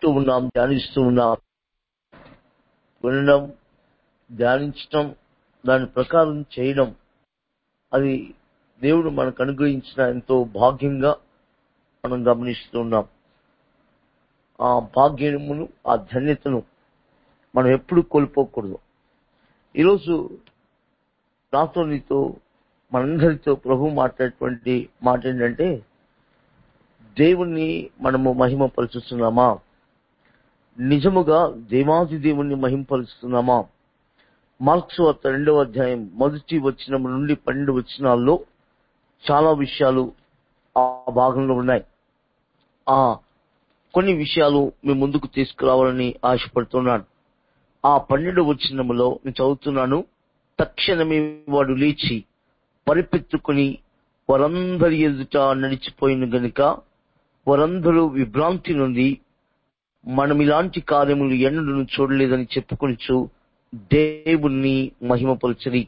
వింటూ ఉన్నాం ధ్యానిస్తూ ఉన్నాం వినడం ధ్యానించటం దాని ప్రకారం చేయడం అది దేవుడు మనకు అనుగ్రహించిన ఎంతో భాగ్యంగా మనం గమనిస్తూ ఉన్నాం ఆ భాగ్యమును ఆ ధన్యతను మనం ఎప్పుడు కోల్పోకూడదు ఈరోజు నాతో నీతో మనందరితో ప్రభు మాట్లాడేటువంటి మాట ఏంటంటే దేవుణ్ణి మనము మహిమపరుచుతున్నామా నిజముగా దేవాది దేవుణ్ణి మహిమపరుస్తున్నామా మార్క్స్ వార్త రెండవ అధ్యాయం మొదటి వచ్చిన నుండి పన్నెండు వచ్చినాల్లో చాలా విషయాలు ఆ భాగంలో ఉన్నాయి ఆ కొన్ని విషయాలు మీ ముందుకు తీసుకురావాలని ఆశపడుతున్నాను ఆ పన్నెండు వచ్చినములో నేను చదువుతున్నాను తక్షణమే వాడు లేచి పరిపెత్తుకుని వారందరి ఎదుట నడిచిపోయిన గనుక వారందరూ విభ్రాంతి నుండి మనం ఇలాంటి కార్యములు ఎన్నడూ చూడలేదని చెప్పుకొనిచు దేవుణ్ణి మహిమపరచని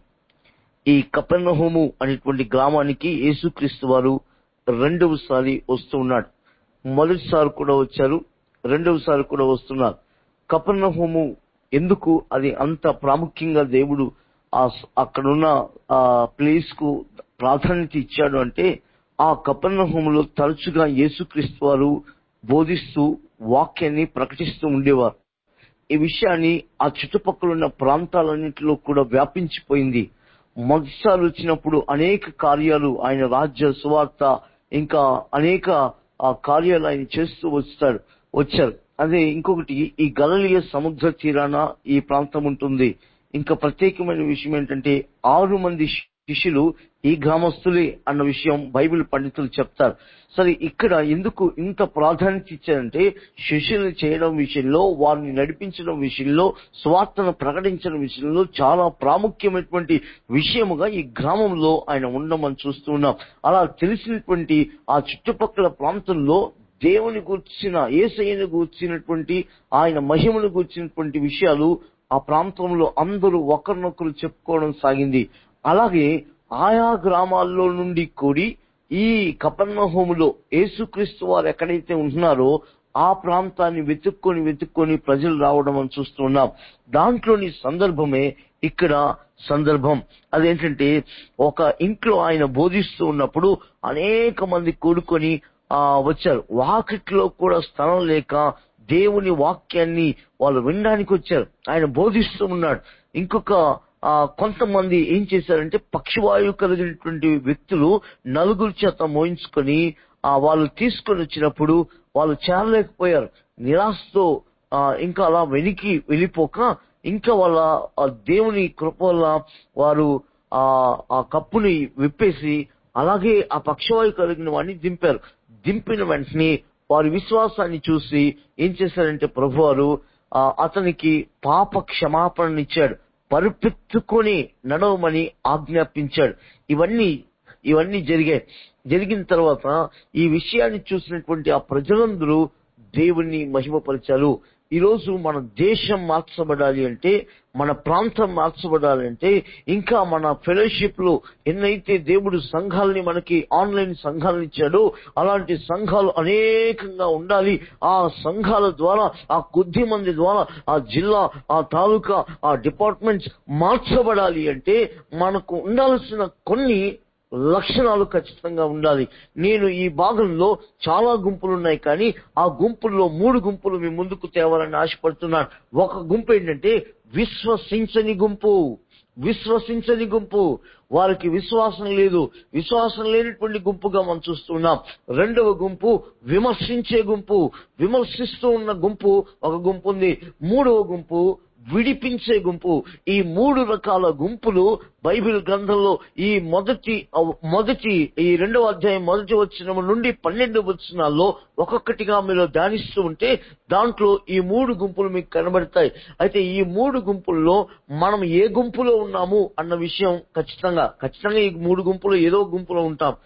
ఈ కపెర్నహోము అనేటువంటి గ్రామానికి యేసుక్రీస్తు వారు రెండవసారి వస్తూ ఉన్నాడు మొదటిసారి కూడా వచ్చారు రెండవసారి కూడా వస్తున్నారు కపెర్నహోము ఎందుకు అది అంత ప్రాముఖ్యంగా దేవుడు ఆ అక్కడున్న ఆ ప్లేస్ కు ప్రాధాన్యత ఇచ్చాడు అంటే ఆ కపెర్నహోములో తరచుగా యేసుక్రీస్తు వారు బోధిస్తూ వాక్యాన్ని ప్రకటిస్తూ ఉండేవారు ఈ విషయాన్ని ఆ చుట్టుపక్కల ఉన్న ప్రాంతాలన్నింటిలో కూడా వ్యాపించిపోయింది మొదటిసారి వచ్చినప్పుడు అనేక కార్యాలు ఆయన రాజ్య సువార్త ఇంకా అనేక ఆ కార్యాలు ఆయన చేస్తూ వస్తాడు వచ్చారు అదే ఇంకొకటి ఈ గలలియ సముద్ర తీరాన ఈ ప్రాంతం ఉంటుంది ఇంకా ప్రత్యేకమైన విషయం ఏంటంటే ఆరు మంది శిష్యులు ఈ గ్రామస్తులే అన్న విషయం బైబిల్ పండితులు చెప్తారు సరే ఇక్కడ ఎందుకు ఇంత ప్రాధాన్యత ఇచ్చారంటే శిష్యులు చేయడం విషయంలో వారిని నడిపించడం విషయంలో స్వార్థను ప్రకటించడం విషయంలో చాలా ప్రాముఖ్యమైనటువంటి విషయముగా ఈ గ్రామంలో ఆయన ఉండమని చూస్తున్నాం అలా తెలిసినటువంటి ఆ చుట్టుపక్కల ప్రాంతంలో దేవుని గూర్చిన ఏసయ్యను గూర్చినటువంటి ఆయన మహిమను గూర్చినటువంటి విషయాలు ఆ ప్రాంతంలో అందరూ ఒకరినొకరు చెప్పుకోవడం సాగింది అలాగే ఆయా గ్రామాల్లో నుండి కూడి ఈ కపర్ణహోములో యేసుక్రీస్తు వారు ఎక్కడైతే ఉంటున్నారో ఆ ప్రాంతాన్ని వెతుక్కొని వెతుక్కొని ప్రజలు రావడం అని చూస్తున్నాం దాంట్లోని సందర్భమే ఇక్కడ సందర్భం అదేంటంటే ఒక ఇంట్లో ఆయన బోధిస్తూ ఉన్నప్పుడు అనేక మంది కూడుకొని ఆ వచ్చారు వాకిట్లో కూడా స్థలం లేక దేవుని వాక్యాన్ని వాళ్ళు వినడానికి వచ్చారు ఆయన బోధిస్తూ ఉన్నాడు ఇంకొక ఆ కొంతమంది ఏం చేశారంటే పక్షవాయువు కలిగినటువంటి వ్యక్తులు నలుగురు చేత మోయించుకొని ఆ వాళ్ళు తీసుకొని వచ్చినప్పుడు వాళ్ళు చేరలేకపోయారు నిరాశతో ఆ ఇంకా అలా వెనికి వెళ్ళిపోక ఇంకా వాళ్ళ ఆ దేవుని కృప వల్ల వారు ఆ ఆ కప్పుని విప్పేసి అలాగే ఆ పక్షవాయు కలిగిన వాడిని దింపారు దింపిన వెంటనే వారి విశ్వాసాన్ని చూసి ఏం చేశారంటే ప్రభు వారు అతనికి పాప క్షమాపణనిచ్చాడు పరిపెత్తుకొని నడవమని ఆజ్ఞాపించాడు ఇవన్నీ ఇవన్నీ జరిగాయి జరిగిన తర్వాత ఈ విషయాన్ని చూసినటువంటి ఆ ప్రజలందరూ దేవుణ్ణి మహిమపరిచారు ఈరోజు మన దేశం మార్చబడాలి అంటే మన ప్రాంతం మార్చబడాలి అంటే ఇంకా మన ఫెలోషిప్ లో ఎన్నైతే దేవుడు సంఘాలని మనకి ఆన్లైన్ సంఘాలను ఇచ్చాడో అలాంటి సంఘాలు అనేకంగా ఉండాలి ఆ సంఘాల ద్వారా ఆ కొద్ది మంది ద్వారా ఆ జిల్లా ఆ తాలూకా ఆ డిపార్ట్మెంట్స్ మార్చబడాలి అంటే మనకు ఉండాల్సిన కొన్ని లక్షణాలు ఖచ్చితంగా ఉండాలి నేను ఈ భాగంలో చాలా గుంపులు ఉన్నాయి కానీ ఆ గుంపుల్లో మూడు గుంపులు మీ ముందుకు తేవాలని ఆశపడుతున్నాను ఒక గుంపు ఏంటంటే విశ్వసించని గుంపు విశ్వసించని గుంపు వారికి విశ్వాసం లేదు విశ్వాసం లేనటువంటి గుంపుగా మనం చూస్తున్నాం రెండవ గుంపు విమర్శించే గుంపు విమర్శిస్తూ ఉన్న గుంపు ఒక గుంపు ఉంది మూడవ గుంపు విడిపించే గుంపు ఈ మూడు రకాల గుంపులు బైబిల్ గ్రంథంలో ఈ మొదటి మొదటి ఈ రెండవ అధ్యాయం మొదటి వచ్చిన నుండి పన్నెండు వచ్చినాల్లో ఒక్కొక్కటిగా మీరు ధ్యానిస్తూ ఉంటే దాంట్లో ఈ మూడు గుంపులు మీకు కనబడతాయి అయితే ఈ మూడు గుంపుల్లో మనం ఏ గుంపులో ఉన్నాము అన్న విషయం ఖచ్చితంగా ఖచ్చితంగా ఈ మూడు గుంపులో ఏదో గుంపులో ఉంటాం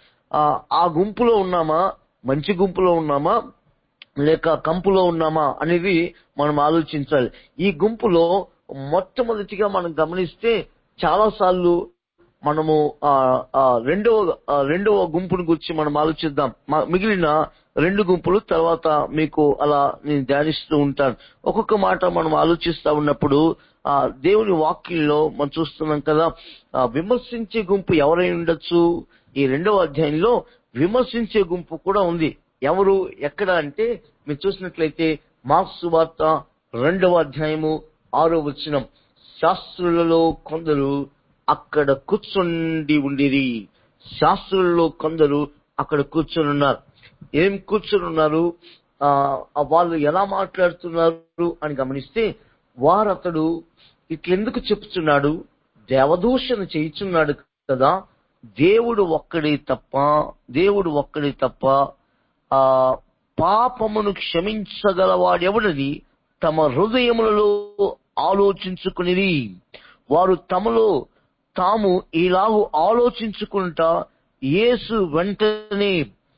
ఆ గుంపులో ఉన్నామా మంచి గుంపులో ఉన్నామా లేక కంపులో ఉన్నామా అనేది మనం ఆలోచించాలి ఈ గుంపులో మొట్టమొదటిగా మనం గమనిస్తే చాలా సార్లు మనము ఆ ఆ రెండవ ఆ రెండవ గుంపుని గురించి మనం ఆలోచిద్దాం మ- మిగిలిన రెండు గుంపులు తర్వాత మీకు అలా నేను ధ్యానిస్తూ ఉంటాను ఒక్కొక్క మాట మనం ఆలోచిస్తా ఉన్నప్పుడు ఆ దేవుని వాక్యంలో మనం చూస్తున్నాం కదా ఆ విమర్శించే గుంపు ఎవరై ఉండొచ్చు ఈ రెండవ అధ్యాయంలో విమర్శించే గుంపు కూడా ఉంది ఎవరు ఎక్కడ అంటే మీరు చూసినట్లయితే మార్క్స్ వార్త రెండవ అధ్యాయము ఆరో వచనం శాస్త్రులలో కొందరు అక్కడ కూర్చుండి ఉండిరి శాస్త్రులలో కొందరు అక్కడ కూర్చొని ఉన్నారు ఏం కూర్చొని ఉన్నారు ఆ ఆ వాళ్ళు ఎలా మాట్లాడుతున్నారు అని గమనిస్తే వారు అతడు ఇట్లెందుకు చెప్తున్నాడు దేవదూషణ చేయుచున్నాడు కదా దేవుడు ఒక్కడే తప్ప దేవుడు ఒక్కడే తప్ప ఆ పాపమును క్షమించగలవాడెవడని తమ హృదయములలో ఆలోచించుకునిది వారు తమలో తాము ఇలాగు ఆలోచించుకుంటా యేసు వెంటనే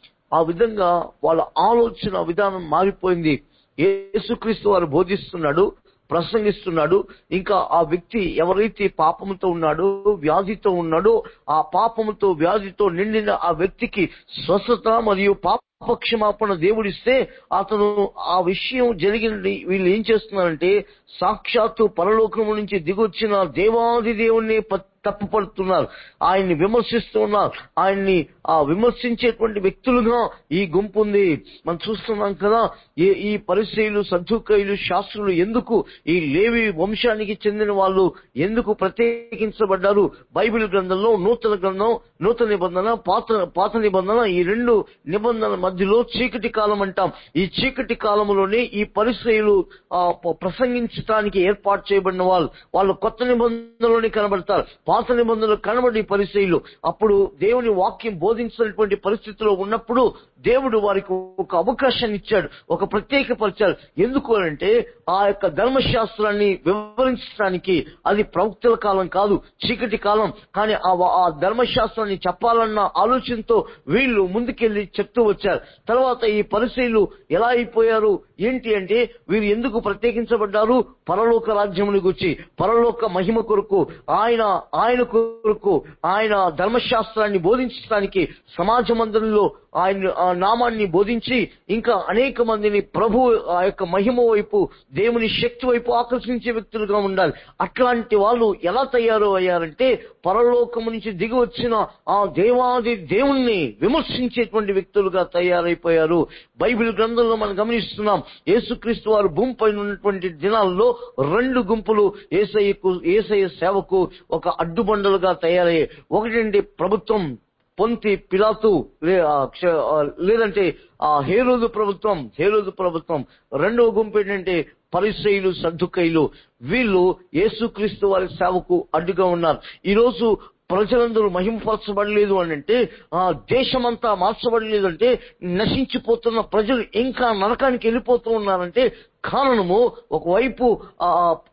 ఆ విధంగా వాళ్ళ ఆలోచన విధానం మారిపోయింది యేసుక్రీస్తు వారు బోధిస్తున్నాడు ప్రసంగిస్తున్నాడు ఇంకా ఆ వ్యక్తి ఎవరైతే పాపముతో ఉన్నాడో వ్యాధితో ఉన్నాడో ఆ పాపముతో వ్యాధితో నిండిన ఆ వ్యక్తికి స్వస్థత మరియు పాప క్షమాపణ దేవుడిస్తే అతను ఆ విషయం జరిగినది వీళ్ళు ఏం చేస్తున్నారంటే సాక్షాత్తు పరలోకము నుంచి దిగొచ్చిన దేవాది దేవుణ్ణి ప- తప్పుపడుతున్నారు ఆయన్ని విమర్శిస్తున్నారు ఆయన్ని ఆ విమర్శించేటువంటి వ్యక్తులుగా ఈ గుంపు ఉంది మనం చూస్తున్నాం కదా ఈ ఈ పరిశీలు సద్దుకైలు శాస్త్రులు ఎందుకు ఈ లేవి వంశానికి చెందిన వాళ్ళు ఎందుకు ప్రత్యేకించబడ్డారు బైబిల్ గ్రంథంలో నూతన గ్రంథం నూతన నిబంధన పాత పాత నిబంధన ఈ రెండు నిబంధనల మధ్యలో చీకటి కాలం అంటాం ఈ చీకటి కాలంలోనే ఈ పరిశ్రయులు ప్రసంగించడానికి ఏర్పాటు చేయబడిన వాళ్ళు వాళ్ళు కొత్త నిబంధనలోనే కనబడతారు పాత నిబంధనలు కనబడి పరిశీలు అప్పుడు దేవుని వాక్యం బోధించినటువంటి పరిస్థితిలో ఉన్నప్పుడు దేవుడు వారికి ఒక అవకాశాన్ని ఇచ్చాడు ఒక ప్రత్యేక పరిచయాలు ఎందుకు అంటే ఆ యొక్క ధర్మశాస్త్రాన్ని వివరించడానికి అది ప్రవక్తల కాలం కాదు చీకటి కాలం కానీ ఆ వా- ఆ ధర్మశాస్త్రాన్ని చెప్పాలన్న ఆలోచనతో వీళ్ళు ముందుకెళ్లి చెప్తూ వచ్చారు తర్వాత ఈ పరిశీలు ఎలా అయిపోయారు ఏంటి అంటే వీరు ఎందుకు ప్రత్యేకించబడ్డారు పరలోక రాజ్యముని గురించి పరలోక మహిమ కొరకు ఆయన ఆయన కొరకు ఆయన ధర్మశాస్త్రాన్ని బోధించడానికి సమాజ మందిరంలో ఆయన ఆ నామాన్ని బోధించి ఇంకా అనేక మందిని ప్రభు ఆ యొక్క మహిమ వైపు దేవుని శక్తి వైపు ఆకర్షించే వ్యక్తులుగా ఉండాలి అట్లాంటి వాళ్ళు ఎలా తయారు అయ్యారంటే పరలోకము నుంచి దిగి వచ్చిన ఆ దేవాది దేవుణ్ణి విమర్శించేటువంటి వ్యక్తులుగా తయారైపోయారు బైబిల్ గ్రంథంలో మనం గమనిస్తున్నాం యేసుక్రీస్తు వారు భూమిపైన ఉన్నటువంటి దినాల్లో రెండు గుంపులు ఏసయ్యకు ఏసయ్య సేవకు ఒక అడ్డుబండలుగా తయారయ్యాయి ఒకటంటే ప్రభుత్వం పొంతి పిలాతు లే- ఆ, క్ష- ఆ, లేదంటే ఆ హేరోదు ప్రభుత్వం హేరోదు ప్రభుత్వం రెండవ గుంపు ఏంటంటే పరిసయులు సర్దుకైలు వీళ్ళు యేసుక్రీస్తు వారి సేవకు అడ్డుగా ఉన్నారు ఈ రోజు ప్రజలందరూ మహిమపరచబడలేదు అని అంటే ఆ దేశమంతా మార్చబడలేదు అంటే నశించిపోతున్న ప్రజలు ఇంకా నరకానికి వెళ్ళిపోతూ ఉన్నారంటే కారణము ఒకవైపు ఆ,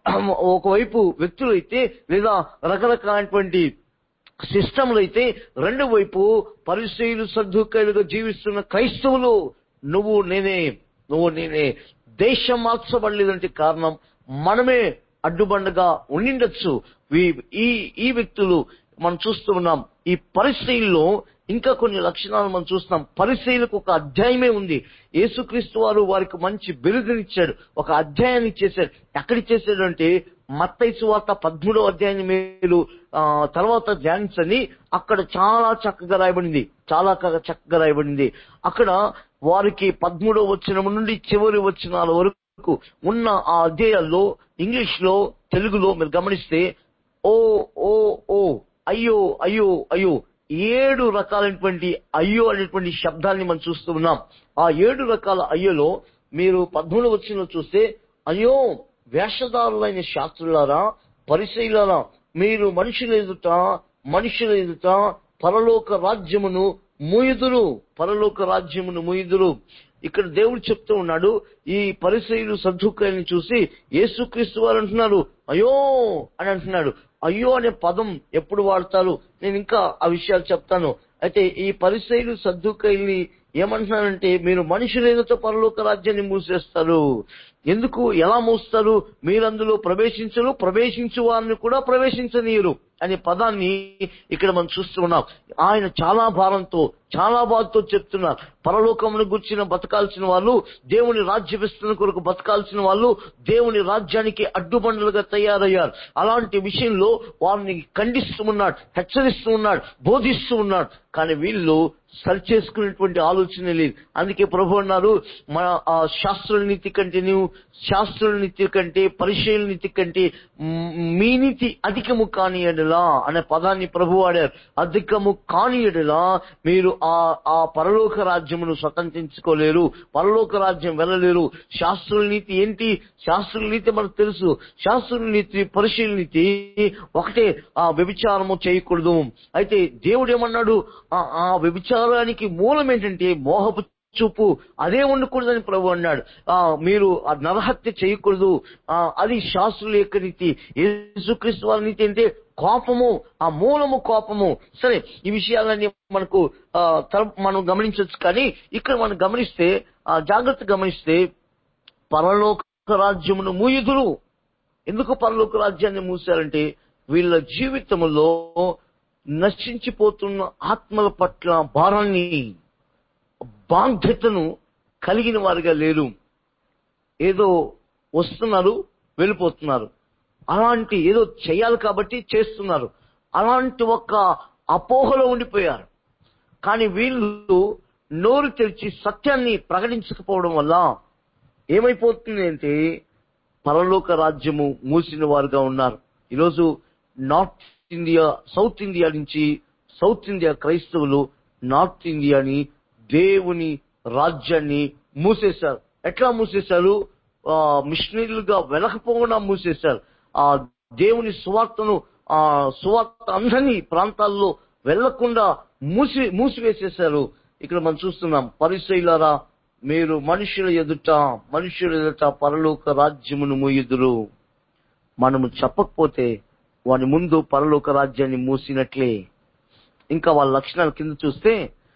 ఒకవైపు వ్యక్తులైతే లేదా రకరకాలైనటువంటి సిస్టంలు అయితే రెండు వైపు పరిశీలు సర్దుకాయలుగా జీవిస్తున్న క్రైస్తవులు నువ్వు నేనే నువ్వు నేనే దేశం మార్చబడలేదంటే కారణం మనమే అడ్డుబండగా ఉండిండొచ్చు వీ- ఈ ఈ వ్యక్తులు మనం చూస్తూ ఉన్నాం ఈ పరిశీలిలో ఇంకా కొన్ని లక్షణాలు మనం చూస్తున్నాం పరిశీలకు ఒక అధ్యాయమే ఉంది యేసుక్రీస్తు వారు వారికి మంచి బిరుదునిచ్చాడు ఒక అధ్యాయాన్ని ఇచ్చేశాడు ఎక్కడిచ్చేసాడు అంటే మత్తైసు వార్త పదమూడో అధ్యాయాన్ని మీరు ఆ, తర్వాత ధ్యానించని అక్కడ చాలా చక్కగా రాయబడింది చాలా క- చక్కగా రాయబడింది అక్కడ వారికి పదమూడో వచనం నుండి చివరి వచనాల వరకు ఉన్న ఆ అధ్యాయాల్లో ఇంగ్లీష్ లో తెలుగులో మీరు గమనిస్తే ఓ ఓ ఓ అయ్యో అయ్యో అయ్యో ఏడు రకాలైనటువంటి అయ్యో అనేటువంటి శబ్దాన్ని మనం చూస్తూ ఉన్నాం ఆ ఏడు రకాల అయ్యోలో మీరు పద్మూడు వచ్చిన చూస్తే అయ్యో వేషధారులైన శాస్త్రులారా పరిశీలారా మీరు మనుషుల ఎదుట మనుషుల ఎదుట పరలోక రాజ్యమును మూయుదురు పరలోక రాజ్యమును మూయుదురు ఇక్కడ దేవుడు చెప్తూ ఉన్నాడు ఈ పరిశైలు సద్దుకాయని చూసి యేసుక్రీస్తు వారు అంటున్నారు అయ్యో అని అంటున్నాడు అయ్యో అనే పదం ఎప్పుడు వాడతారు నేను ఇంకా ఆ విషయాలు చెప్తాను అయితే ఈ పరిశైలు సద్దుకాయల్ని ఏమంటున్నారంటే మీరు మనుషుల ఎదుట పరలోక రాజ్యాన్ని మూసేస్తారు ఎందుకు ఎలా మోస్తారు మీరందులో ప్రవేశించరు ప్రవేశించు వారిని కూడా ప్రవేశించనీయరు అనే పదాన్ని ఇక్కడ మనం చూస్తూ ఉన్నాం ఆయన చాలా భారంతో చాలా బాధతో చెప్తున్నారు పరలోకమును గుర్చిన బతకాల్సిన వాళ్ళు దేవుని రాజ్య విస్తరణ కొరకు బతకాల్సిన వాళ్ళు దేవుని రాజ్యానికి అడ్డుబండలుగా తయారయ్యారు అలాంటి విషయంలో వారిని ఖండిస్తూ ఉన్నాడు హెచ్చరిస్తూ ఉన్నాడు బోధిస్తూ ఉన్నాడు కానీ వీళ్ళు సరి చేసుకునేటువంటి ఆలోచన లేదు అందుకే ప్రభు అన్నారు మన ఆ శాస్త్రుల నీతి కంటే నువ్వు శాస్త్రుల నీతి కంటే పరిశీలన నీతి కంటే మ్, మీ నీతి అధికము కాని ఎడలా అనే పదాన్ని ప్రభు వాడారు అధికము కాని ఎడలా మీరు ఆ ఆ పరలోక రాజ్యమును స్వతంత్రించుకోలేరు పరలోక రాజ్యం వెళ్ళలేరు శాస్త్రుల నీతి ఏంటి శాస్త్రుల నీతి మనకు తెలుసు శాస్త్రుల నీతి పరిశీలన నీతి ఒకటే ఆ వ్యభిచారము చేయకూడదు అయితే దేవుడు ఏమన్నాడు ఆ ఆ వ్యభిచారానికి మూలం ఏంటంటే మోహపు చూపు అదే ఉండకూడదని ప్రభు అన్నాడు ఆ మీరు ఆ నరహత్య చేయకూడదు ఆ అది శాస్త్రుల యొక్క నీతి యేసుక్రీస్తు వారి నీతి అంటే కోపము ఆ మూలము కోపము సరే ఈ విషయాలన్నీ మనకు ఆ, తర- మనం గమనించవచ్చు కానీ ఇక్కడ మనం గమనిస్తే ఆ జాగ్రత్త గమనిస్తే పరలోక రాజ్యమును మూయుదురు ఎందుకు పరలోక రాజ్యాన్ని మూసారంటే వీళ్ళ జీవితంలో నశించిపోతున్న ఆత్మల పట్ల భారాన్ని బాధ్యతను కలిగిన వారిగా లేరు ఏదో వస్తున్నారు వెళ్ళిపోతున్నారు అలాంటి ఏదో చేయాలి కాబట్టి చేస్తున్నారు అలాంటి ఒక అపోహలో ఉండిపోయారు కానీ వీళ్ళు నోరు తెరిచి సత్యాన్ని ప్రకటించకపోవడం వల్ల ఏమైపోతుంది అంటే పరలోక రాజ్యము మూసిన వారుగా ఉన్నారు ఈరోజు నార్త్ ఇండియా సౌత్ ఇండియా నుంచి సౌత్ ఇండియా క్రైస్తవులు నార్త్ ఇండియాని దేవుని రాజ్యాన్ని మూసేశారు ఎట్లా మూసేశారు ఆ, మిషనరీలుగా వెనకపోకుండా మూసేశారు ఆ దేవుని సువార్తను ఆ సువార్త అందరినీ ప్రాంతాల్లో వెళ్లకుండా మూసి మూసివేసేశారు ఇక్కడ మనం చూస్తున్నాం పరిశైలారా మీరు మనుషుల ఎదుట మనుషుల ఎదుట పరలోక రాజ్యమును మూయుదురు మనము చెప్పకపోతే వాని ముందు పరలోక రాజ్యాన్ని మూసినట్లే ఇంకా వాళ్ళ లక్షణాల కింద చూస్తే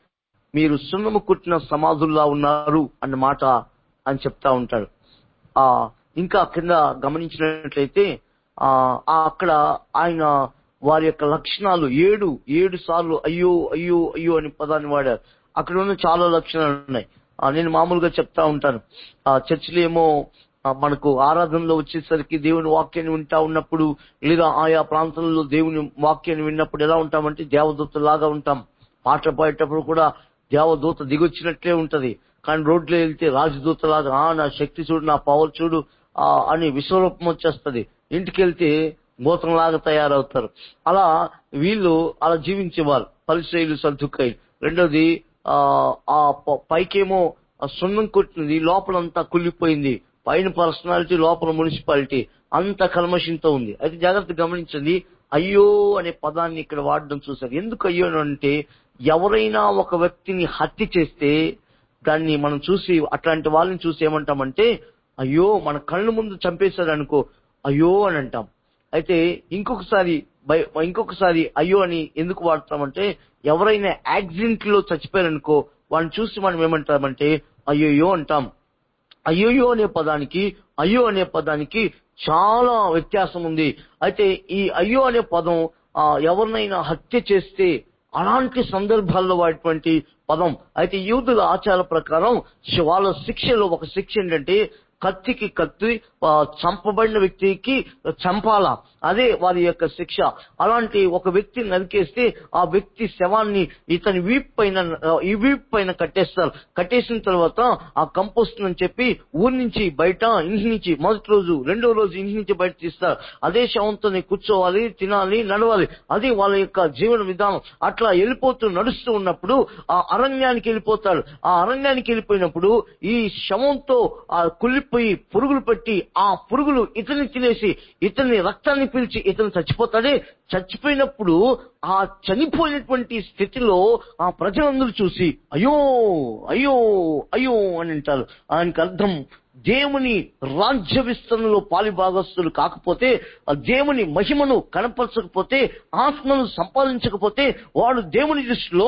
మీరు సున్నము కుట్టిన సమాధుల్లా ఉన్నారు అన్న మాట అని చెప్తా ఉంటాడు ఆ ఇంకా కింద గమనించినట్లయితే ఆ ఆ అక్కడ ఆయన వారి యొక్క లక్షణాలు ఏడు ఏడు సార్లు అయ్యో అయ్యో అయ్యో అని పదాన్ని వాడారు అక్కడ ఉన్న చాలా లక్షణాలు ఉన్నాయి ఆ, నేను మామూలుగా చెప్తా ఉంటాను ఆ చర్చిలో ఏమో ఆ, మనకు ఆరాధనలో వచ్చేసరికి దేవుని వాక్యాన్ని వింటా ఉన్నప్పుడు లేదా ఆయా ప్రాంతంలో దేవుని వాక్యాన్ని విన్నప్పుడు ఎలా ఉంటామంటే దేవదూతలాగా ఉంటాం పాటలు పాడేటప్పుడు కూడా దేవదూత దిగొచ్చినట్లే ఉంటది కానీ రోడ్లో వెళ్తే రాజదూతలాగా ఆ నా శక్తి చూడు నా పవర్ చూడు ఆ అని విశ్వరూపం వచ్చేస్తది ఇంటికి వెళ్తే గోత్రంలాగా తయారవుతారు అలా వీళ్ళు అలా జీవించేవారు పరిశ్రయులు సర్దుకాయలు రెండోది ఆ ఆ ప- పైకేమో ఆ సున్నం కొట్టినది లోపలంతా కుళ్ళిపోయింది పైన పర్సనాలిటీ లోపల మున్సిపాలిటీ అంత కల్మషంతో ఉంది అయితే జాగ్రత్త గమనించండి అయ్యో అనే పదాన్ని ఇక్కడ వాడడం చూశారు ఎందుకు అయ్యో అని అంటే ఎవరైనా ఒక వ్యక్తిని హత్య చేస్తే దాన్ని మనం చూసి అట్లాంటి వాళ్ళని చూసి ఏమంటామంటే అయ్యో మన కళ్ళ ముందు చంపేశాడు అనుకో అయ్యో అని అంటాం అయితే ఇంకొకసారి భయ- ఇంకొకసారి అయ్యో అని ఎందుకు వాడతామంటే ఎవరైనా యాక్సిడెంట్ లో చచ్చిపోయారనుకో వాళ్ళని చూసి మనం ఏమంటామంటే అయ్యోయ్యో అంటాం అయ్యోయ్యో అనే పదానికి అయ్యో అనే పదానికి చాలా వ్యత్యాసం ఉంది అయితే ఈ అయ్యో అనే పదం ఆ, ఎవరినైనా హత్య చేస్తే అలాంటి సందర్భాల్లో వాడేటువంటి పదం అయితే యూదుల ఆచార ప్రకారం శ- వాళ్ళ శిక్షలో ఒక శిక్ష ఏంటంటే కత్తికి కత్తి ఆ, చంపబడిన వ్యక్తికి చంపాలా అదే వారి యొక్క శిక్ష అలాంటి ఒక వ్యక్తిని నరికేస్తే ఆ వ్యక్తి శవాన్ని ఇతని వీప్ పైన ఆ, ఈ వీప్ పైన కట్టేస్తారు కట్టేసిన తర్వాత ఆ కంపోస్ట్ అని చెప్పి ఊరి నుంచి బయట ఇంటి నుంచి మొదటి రోజు రెండో రోజు ఇంటి నుంచి బయట తీస్తారు అదే శవంతోనే కూర్చోవాలి తినాలి నడవాలి అది వాళ్ళ యొక్క జీవన విధానం అట్లా వెళ్ళిపోతూ నడుస్తూ ఉన్నప్పుడు ఆ అరణ్యానికి వెళ్ళిపోతాడు ఆ అరణ్యానికి వెళ్ళిపోయినప్పుడు ఈ శవంతో ఆ కుళ్ళిపోయి పురుగులు పెట్టి ఆ పురుగులు ఇతన్ని తినేసి ఇతన్ని రక్తాన్ని పీల్చి ఇతను చచ్చిపోతాడే చచ్చిపోయినప్పుడు ఆ చనిపోయినటువంటి స్థితిలో ఆ ప్రజలందరూ చూసి అయ్యో అయ్యో అయ్యో అని అంటారు ఆయనకు అర్థం దేవుని రాజ్య విస్తరణలో పాలిభాగస్తులు కాకపోతే ఆ దేవుని మహిమను కనపరచకపోతే ఆత్మను సంపాదించకపోతే వాడు దేవుని దృష్టిలో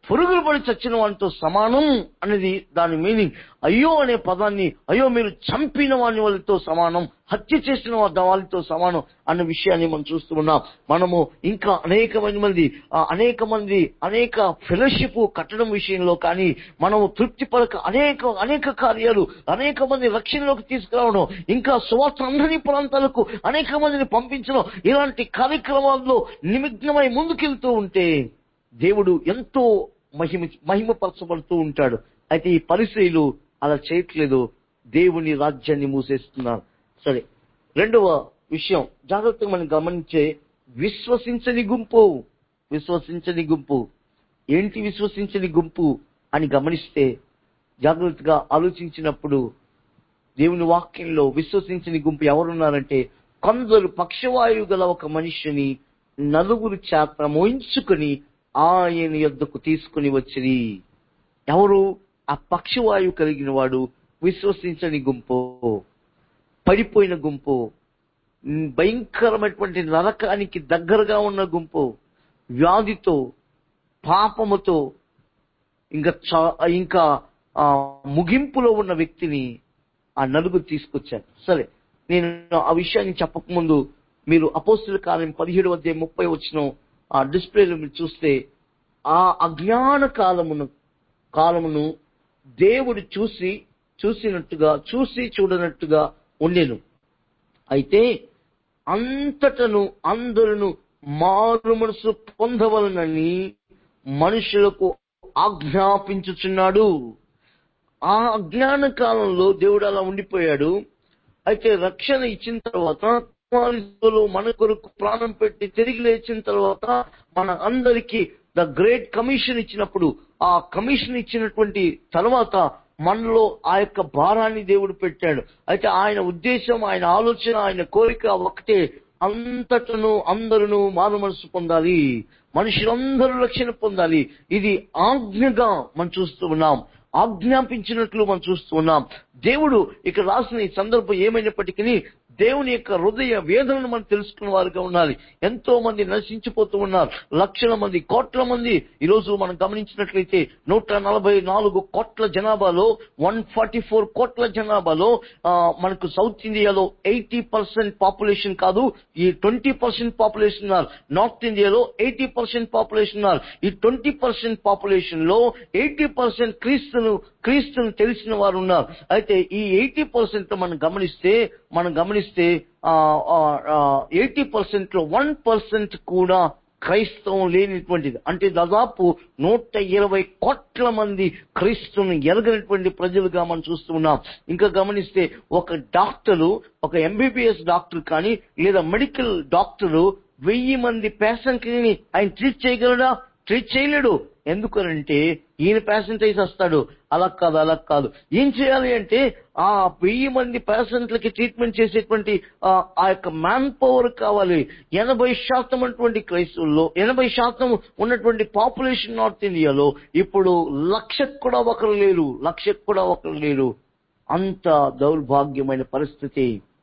పురుగులు పడి చచ్చిన వానితో సమానం అనేది దాని మీనింగ్ అయ్యో అనే పదాన్ని అయ్యో మీరు చంపిన వాని వాళ్ళతో సమానం హత్య చేసిన వా- వాళ్ళతో సమానం అన్న విషయాన్ని మనం చూస్తూ ఉన్నాం మనము ఇంకా అనేకమైన మంది ఆ, అనేక మంది అనేక ఫెలోషిప్ కట్టడం విషయంలో కానీ మనము తృప్తి పడక అనేక అనేక కార్యాలు అనేక మంది రక్షణలోకి తీసుకురావడం ఇంకా సువార్త అందరి ప్రాంతాలకు అనేక మందిని పంపించడం ఇలాంటి కార్యక్రమాల్లో నిమగ్నమై ముందుకెళ్తూ ఉంటే దేవుడు ఎంతో మహిమ మహిమపరచబడుతూ ఉంటాడు అయితే ఈ పరిశీలు అలా చేయట్లేదు దేవుని రాజ్యాన్ని మూసేస్తున్నారు సరే రెండవ విషయం జాగ్రత్తగా మనం గమనించే విశ్వసించని గుంపు విశ్వసించని గుంపు ఏంటి విశ్వసించని గుంపు అని గమనిస్తే జాగ్రత్తగా ఆలోచించినప్పుడు దేవుని వాక్యంలో విశ్వసించని గుంపు ఎవరున్నారంటే కొందరు పక్షవాయువు గల ఒక మనిషిని నలుగురు చేత మోయించుకుని ఆయన యొద్దకు తీసుకుని వచ్చిరి ఎవరు ఆ పక్షవాయువు కలిగిన వాడు విశ్వసించని గుంపు పడిపోయిన గుంపు ఉమ్, భయంకరమైనటువంటి నరకానికి దగ్గరగా ఉన్న గుంపు వ్యాధితో పాపముతో ఇంకా చా- ఇంకా ఆ, ముగింపులో ఉన్న వ్యక్తిని ఆ నలుగురు తీసుకొచ్చారు సరే నేను ఆ విషయాన్ని చెప్పకముందు మీరు అపోస్తుల కార్యం పదిహేడు వద్ద ముప్పై వచ్చిన ఆ డిస్ప్లేలో మీరు చూస్తే ఆ అజ్ఞాన కాలమును కాలమును దేవుడు చూసి చూసినట్టుగా చూసి చూడనట్టుగా ఉండెను అయితే అంతటను అందరును మారు మనసు పొందవలనని మనుషులకు ఆజ్ఞాపించుచున్నాడు ఆ అజ్ఞాన కాలంలో దేవుడు అలా ఉండిపోయాడు అయితే రక్షణ ఇచ్చిన తర్వాత కుమారులు మన కొరకు ప్రాణం పెట్టి తిరిగి లేచిన తర్వాత మన అందరికీ ద గ్రేట్ కమిషన్ ఇచ్చినప్పుడు ఆ కమిషన్ ఇచ్చినటువంటి తర్వాత మనలో ఆ యొక్క భారాన్ని దేవుడు పెట్టాడు అయితే ఆయన ఉద్దేశం ఆయన ఆలోచన ఆయన కోరిక ఒకటే అంతటను అందరును మారు మనసు పొందాలి మనుషులందరూ రక్షణ పొందాలి ఇది ఆజ్ఞగా మనం చూస్తూ ఉన్నాం ఆజ్ఞాపించినట్లు మనం చూస్తూ ఉన్నాం దేవుడు ఇక్కడ రాసిన ఈ సందర్భం ఏమైనప్పటికీ దేవుని యొక్క హృదయ వేదనను మనం తెలుసుకున్న వారుగా ఉండాలి ఎంతో మంది నశించిపోతూ ఉన్నారు లక్షల మంది కోట్ల మంది ఈరోజు మనం గమనించినట్లయితే నూట నలభై నాలుగు కోట్ల జనాభాలో వన్ ఫార్టీ ఫోర్ కోట్ల జనాభాలో ఆ, మనకు సౌత్ ఇండియాలో ఎయిటీ పర్సెంట్ పాపులేషన్ కాదు ఈ ట్వంటీ పర్సెంట్ పాపులేషన్ ఉన్నారు నార్త్ ఇండియాలో ఎయిటీ పర్సెంట్ పాపులేషన్ ఉన్నారు ఈ ట్వంటీ పర్సెంట్ పాపులేషన్ లో ఎయిటీ పర్సెంట్ క్రీస్తును క్రీస్తును తెలిసిన వారు ఉన్నారు అయితే ఈ ఎయిటీ పర్సెంట్ మనం గమనిస్తే మనం గమనిస్తే ఎయిటీ పర్సెంట్ లో వన్ పర్సెంట్ కూడా క్రైస్తవం లేనిటువంటిది అంటే దాదాపు నూట ఇరవై కోట్ల మంది క్రీస్తుని ఎరగనటువంటి ప్రజలుగా మనం చూస్తున్నాం ఇంకా గమనిస్తే ఒక డాక్టరు ఒక ఎంబీబీఎస్ డాక్టర్ కానీ లేదా మెడికల్ డాక్టరు వెయ్యి మంది పేషెంట్ని ఆయన ట్రీట్ చేయగలడా ట్రీట్ చేయలేడు ఎందుకనంటే ఈయన పేషెంట్ అయితే వస్తాడు అలా కాదు అలా కాదు ఏం చేయాలి అంటే ఆ వెయ్యి మంది పేషెంట్లకి ట్రీట్మెంట్ చేసేటువంటి ఆ ఆ యొక్క మ్యాన్ పవర్ కావాలి ఎనభై శాతం అటువంటి క్రైస్తవుల్లో ఎనభై శాతం ఉన్నటువంటి పాపులేషన్ నార్త్ ఇండియాలో ఇప్పుడు లక్షకు కూడా ఒకరు లేరు లక్షకు కూడా ఒకరు లేరు అంత దౌర్భాగ్యమైన పరిస్థితి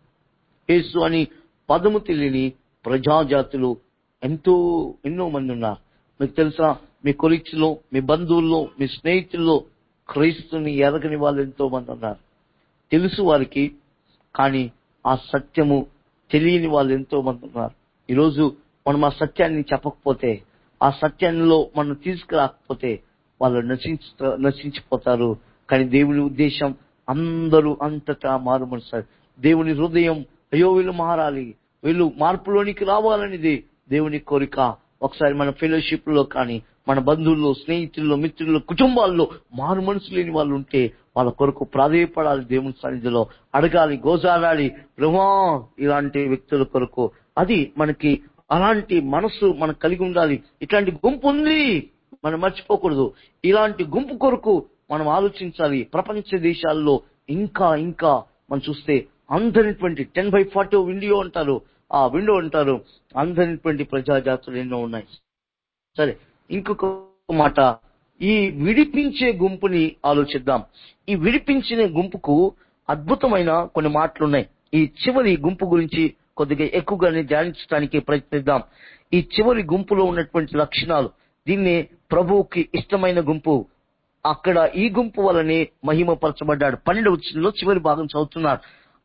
యేసు అని పదము తెలియని ప్రజాజాతులు ఎంతో ఎన్నో మంది ఉన్నారు మీకు తెలుసా మీ కొలీగ్స్ లో మీ బంధువుల్లో మీ స్నేహితుల్లో క్రీస్తుని ఎరగని వాళ్ళు ఎంతో మంది ఉన్నారు తెలుసు వారికి కానీ ఆ సత్యము తెలియని వాళ్ళు ఎంతో మంది ఉన్నారు ఈరోజు మనం ఆ సత్యాన్ని చెప్పకపోతే ఆ సత్యంలో మనం తీసుకురాకపోతే వాళ్ళు నశించ నశించిపోతారు కానీ దేవుని ఉద్దేశం అందరూ అంతటా మారుమరుస్తారు దేవుని హృదయం అయ్యో వీళ్ళు మారాలి వీళ్ళు మార్పులోనికి రావాలనేది దేవుని కోరిక ఒకసారి మన ఫెలోషిప్ లో కానీ మన బంధువుల్లో స్నేహితుల్లో మిత్రుల్లో కుటుంబాల్లో మారు మనసు లేని వాళ్ళు ఉంటే వాళ్ళ కొరకు ప్రాధేయపడాలి దేవుని సన్నిధిలో అడగాలి గోజాడాలి బ్రహ్మా ఇలాంటి వ్యక్తుల కొరకు అది మనకి అలాంటి మనసు మనకు కలిగి ఉండాలి ఇట్లాంటి గుంపు ఉంది మనం మర్చిపోకూడదు ఇలాంటి గుంపు కొరకు మనం ఆలోచించాలి ప్రపంచ దేశాల్లో ఇంకా ఇంకా మనం చూస్తే అందరిటువంటి టెన్ బై ఫార్టీ విండో అంటారు ఆ విండో అంటారు అందరిటువంటి ప్రజాజాతులు ఎన్నో ఉన్నాయి సరే ఇంకొక మాట ఈ విడిపించే గుంపుని ఆలోచిద్దాం ఈ విడిపించిన గుంపుకు అద్భుతమైన కొన్ని మాటలు ఉన్నాయి ఈ చివరి గుంపు గురించి కొద్దిగా ఎక్కువగానే ధ్యానించడానికి ప్రయత్నిద్దాం ఈ చివరి గుంపులో ఉన్నటువంటి లక్షణాలు దీన్ని ప్రభువుకి ఇష్టమైన గుంపు అక్కడ ఈ గుంపు వలనే మహిమపరచబడ్డాడు పన్నెండు వచ్చినలో చివరి భాగం చదువుతున్నారు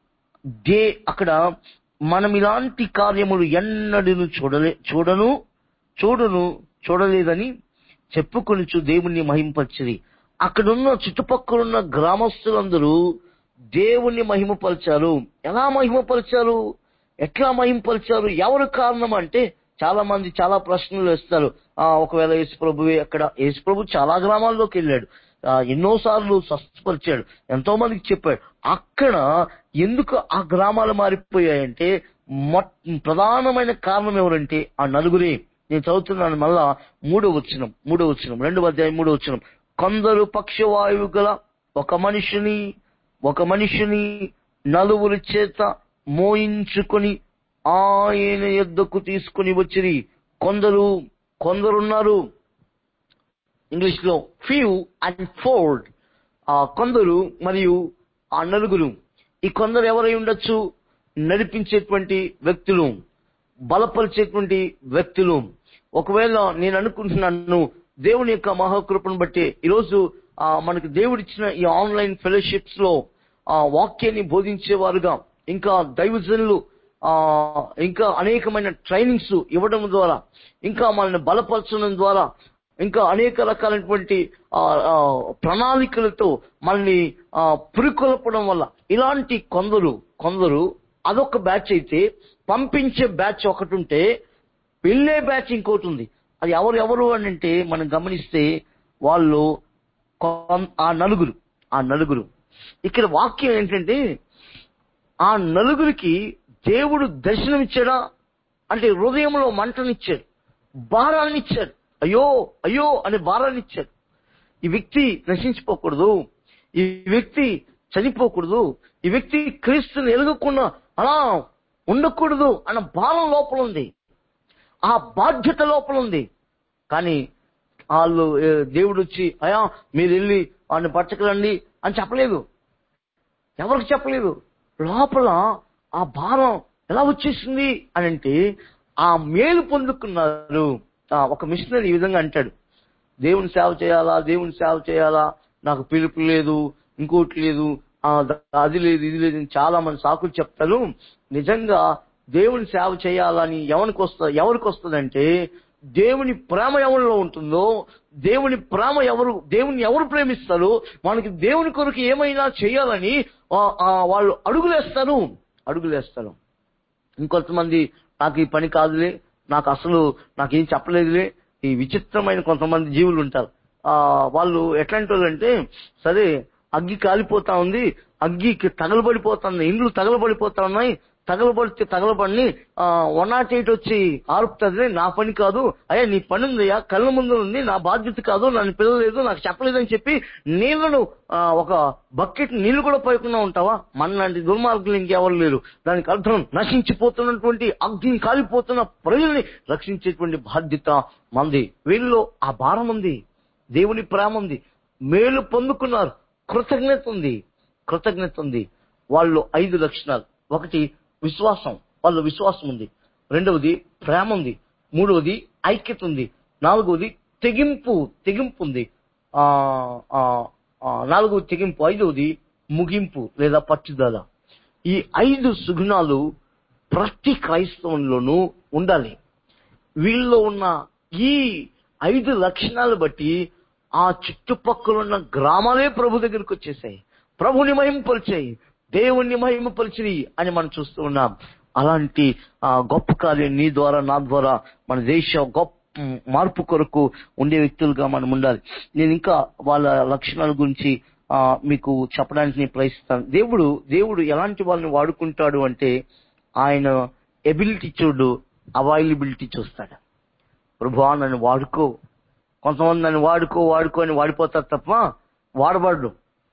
దే అక్కడ మనం ఇలాంటి కార్యములు ఎన్నడూ చూడలే చూడను చూడను చూడలేదని చెప్పుకొనిచు దేవుణ్ణి మహిమపరిచిరి అక్కడున్న చుట్టుపక్కలున్న గ్రామస్తులందరూ దేవుణ్ణి మహిమపరిచారు ఎలా మహిమపరిచారు ఎట్లా మహిమపరిచారు ఎవరు కారణం అంటే చాలా మంది చాలా ప్రశ్నలు వేస్తారు ఆ ఒకవేళ యేసుప్రభువే అక్కడ యేసుప్రభు చాలా గ్రామాల్లోకి వెళ్ళాడు ఆ, ఎన్నోసార్లు స్వస్థపరిచాడు ఎంతో మందికి చెప్పాడు అక్కడ ఎందుకు ఆ గ్రామాలు మారిపోయాయంటే మొట్ ప్రధానమైన కారణం ఎవరంటే ఆ నలుగురే నేను చదువుతున్నాను మళ్ళా మూడో వచ్చినం మూడో వచ్చినం రెండు అధ్యాయం మూడో వచ్చినం కొందరు పక్షవాయువు గల ఒక మనిషిని ఒక మనిషిని నలుగురి చేత మోయించుకొని ఆయన యొద్దకు తీసుకుని వచ్చిరి కొందరు కొందరున్నారు ఇంగ్లీష్ లో ఫ్యూ అండ్ ఫోర్డ్ ఆ కొందరు మరియు ఆ నలుగురు ఈ కొందరు ఎవరై ఉండొచ్చు నడిపించేటువంటి వ్యక్తులు బలపరిచేటువంటి వ్యక్తులు ఒకవేళ నేను అనుకుంటున్నాను దేవుని యొక్క మహాకృపను బట్టి ఈరోజు ఆ, మనకు దేవుడిచ్చిన ఈ ఆన్లైన్ ఫెలోషిప్స్ లో ఆ వాక్యాన్ని బోధించేవారుగా ఇంకా దైవజనులు ఆ ఇంకా అనేకమైన ట్రైనింగ్స్ ఇవ్వడం ద్వారా ఇంకా మనల్ని బలపరచడం ద్వారా ఇంకా అనేక రకాలైనటువంటి ఆ, ఆ, ప్రణాళికలతో మనల్ని ఆ, పురికొల్పడం వల్ల ఇలాంటి కొందరు కొందరు అదొక బ్యాచ్ అయితే పంపించే బ్యాచ్ ఒకటి ఉంటే వెళ్ళే బ్యాచ్ ఇంకోటి ఉంది అది ఎవరు ఎవరు అని అంటే మనం గమనిస్తే వాళ్ళు కొన్- ఆ నలుగురు ఆ నలుగురు ఇక్కడ వాక్యం ఏంటంటే ఆ నలుగురికి దేవుడు దర్శనమిచ్చాడా అంటే హృదయంలో మంటనిచ్చాడు భారాన్ని ఇచ్చాడు అయ్యో అయ్యో అనే భారాన్ని ఇచ్చాడు ఈ వ్యక్తి నశించిపోకూడదు ఈ వ్యక్తి చనిపోకూడదు ఈ వ్యక్తి క్రీస్తుని ఎలగకుండా అలా ఉండకూడదు అన్న భారం లోపల ఉంది ఆ బాధ్యత లోపల ఉంది కానీ వాళ్ళు ఏ, దేవుడు వచ్చి అయా మీరు వెళ్ళి వాడిని పరచకలండి అని చెప్పలేదు ఎవరికి చెప్పలేదు లోపల ఆ భారం ఎలా వచ్చేసింది అని అంటే ఆ మేలు పొందుకున్నారు ఆ, ఒక మిషనరీ ఈ విధంగా అంటాడు దేవుని సేవ చేయాలా దేవుని సేవ చేయాలా నాకు పిలుపు లేదు ఇంకోటి లేదు ఆ, ద- అది లేదు ఇది లేదు అని చాలా మంది సాకులు చెప్తారు నిజంగా దేవుని సేవ చేయాలని ఎవరికి వస్తుంది ఎవరికి వస్తుందంటే దేవుని ప్రేమ ఎవరిలో ఉంటుందో దేవుని ప్రేమ ఎవరు దేవుని ఎవరు ప్రేమిస్తారో మనకి దేవుని కొరకు ఏమైనా చేయాలని ఆ, ఆ, వాళ్ళు అడుగులేస్తారు అడుగులేస్తారు ఇంకొంతమంది నాకు ఈ పని కాదులే నాకు అసలు నాకేం చెప్పలేదులే ఈ విచిత్రమైన కొంతమంది జీవులు ఉంటారు ఆ వాళ్ళు ఎట్లాంటి వాళ్ళు అంటే సరే అగ్గి కాలిపోతా ఉంది అగ్గికి తగలబడిపోతుంది ఇండ్లు తగలబడిపోతా ఉన్నాయి తగలబడితే తగలబడిని ఆ వన్ నాట్ ఎయిట్ వచ్చి ఆరుపుతుంది నా పని కాదు అయ్యా నీ పని ఉందయ్యా కళ్ళ ముందు ఉంది నా బాధ్యత కాదు నన్ను పిల్లలేదు నాకు చెప్పలేదని చెప్పి నీళ్లను ఆ, ఒక బకెట్ నీళ్లు కూడా పోయకుండా ఉంటావా మన లాంటి దుర్మార్గులు ఇంకెవరు లేరు దానికి అర్థం నశించిపోతున్నటువంటి అగ్ని కాలిపోతున్న ప్రజల్ని రక్షించేటువంటి బాధ్యత మంది వీళ్ళలో ఆ భారం ఉంది దేవుని ప్రేమ ఉంది మేలు పొందుకున్నారు కృతజ్ఞత ఉంది కృతజ్ఞత ఉంది వాళ్ళు ఐదు లక్షణాలు ఒకటి విశ్వాసం వాళ్ళ విశ్వాసం ఉంది రెండవది ప్రేమ ఉంది మూడవది ఐక్యత ఉంది నాలుగవది తెగింపు తెగింపు ఉంది ఆ ఆ, ఆ, నాలుగవది తెగింపు ఐదవది ముగింపు లేదా పట్టుదల ఈ ఐదు సుగుణాలు ప్రతి క్రైస్తవంలోనూ ఉండాలి వీళ్ళలో ఉన్న ఈ ఐదు లక్షణాలు బట్టి ఆ చుట్టుపక్కల ఉన్న గ్రామాలే ప్రభు దగ్గరికి వచ్చేసాయి ప్రభుని మహిమపరిచాయి దేవుణ్ణి మహిమపరిచిని అని మనం చూస్తూ ఉన్నాం అలాంటి ఆ, గొప్ప కార్యం నీ ద్వారా నా ద్వారా మన దేశ గొప్ప మార్పు కొరకు ఉండే వ్యక్తులుగా మనం ఉండాలి నేను ఇంకా వాళ్ళ లక్షణాల గురించి ఆ, మీకు చెప్పడానికి నేను ప్రయత్నిస్తాను దేవుడు దేవుడు ఎలాంటి వాళ్ళని వాడుకుంటాడు అంటే ఆయన ఎబిలిటీ చూడు అవైలబిలిటీ చూస్తాడు ప్రభువా నన్ను వాడుకో కొంతమంది నన్ను వాడుకో వాడుకో అని వాడిపోతారు తప్ప వాడబడ్డు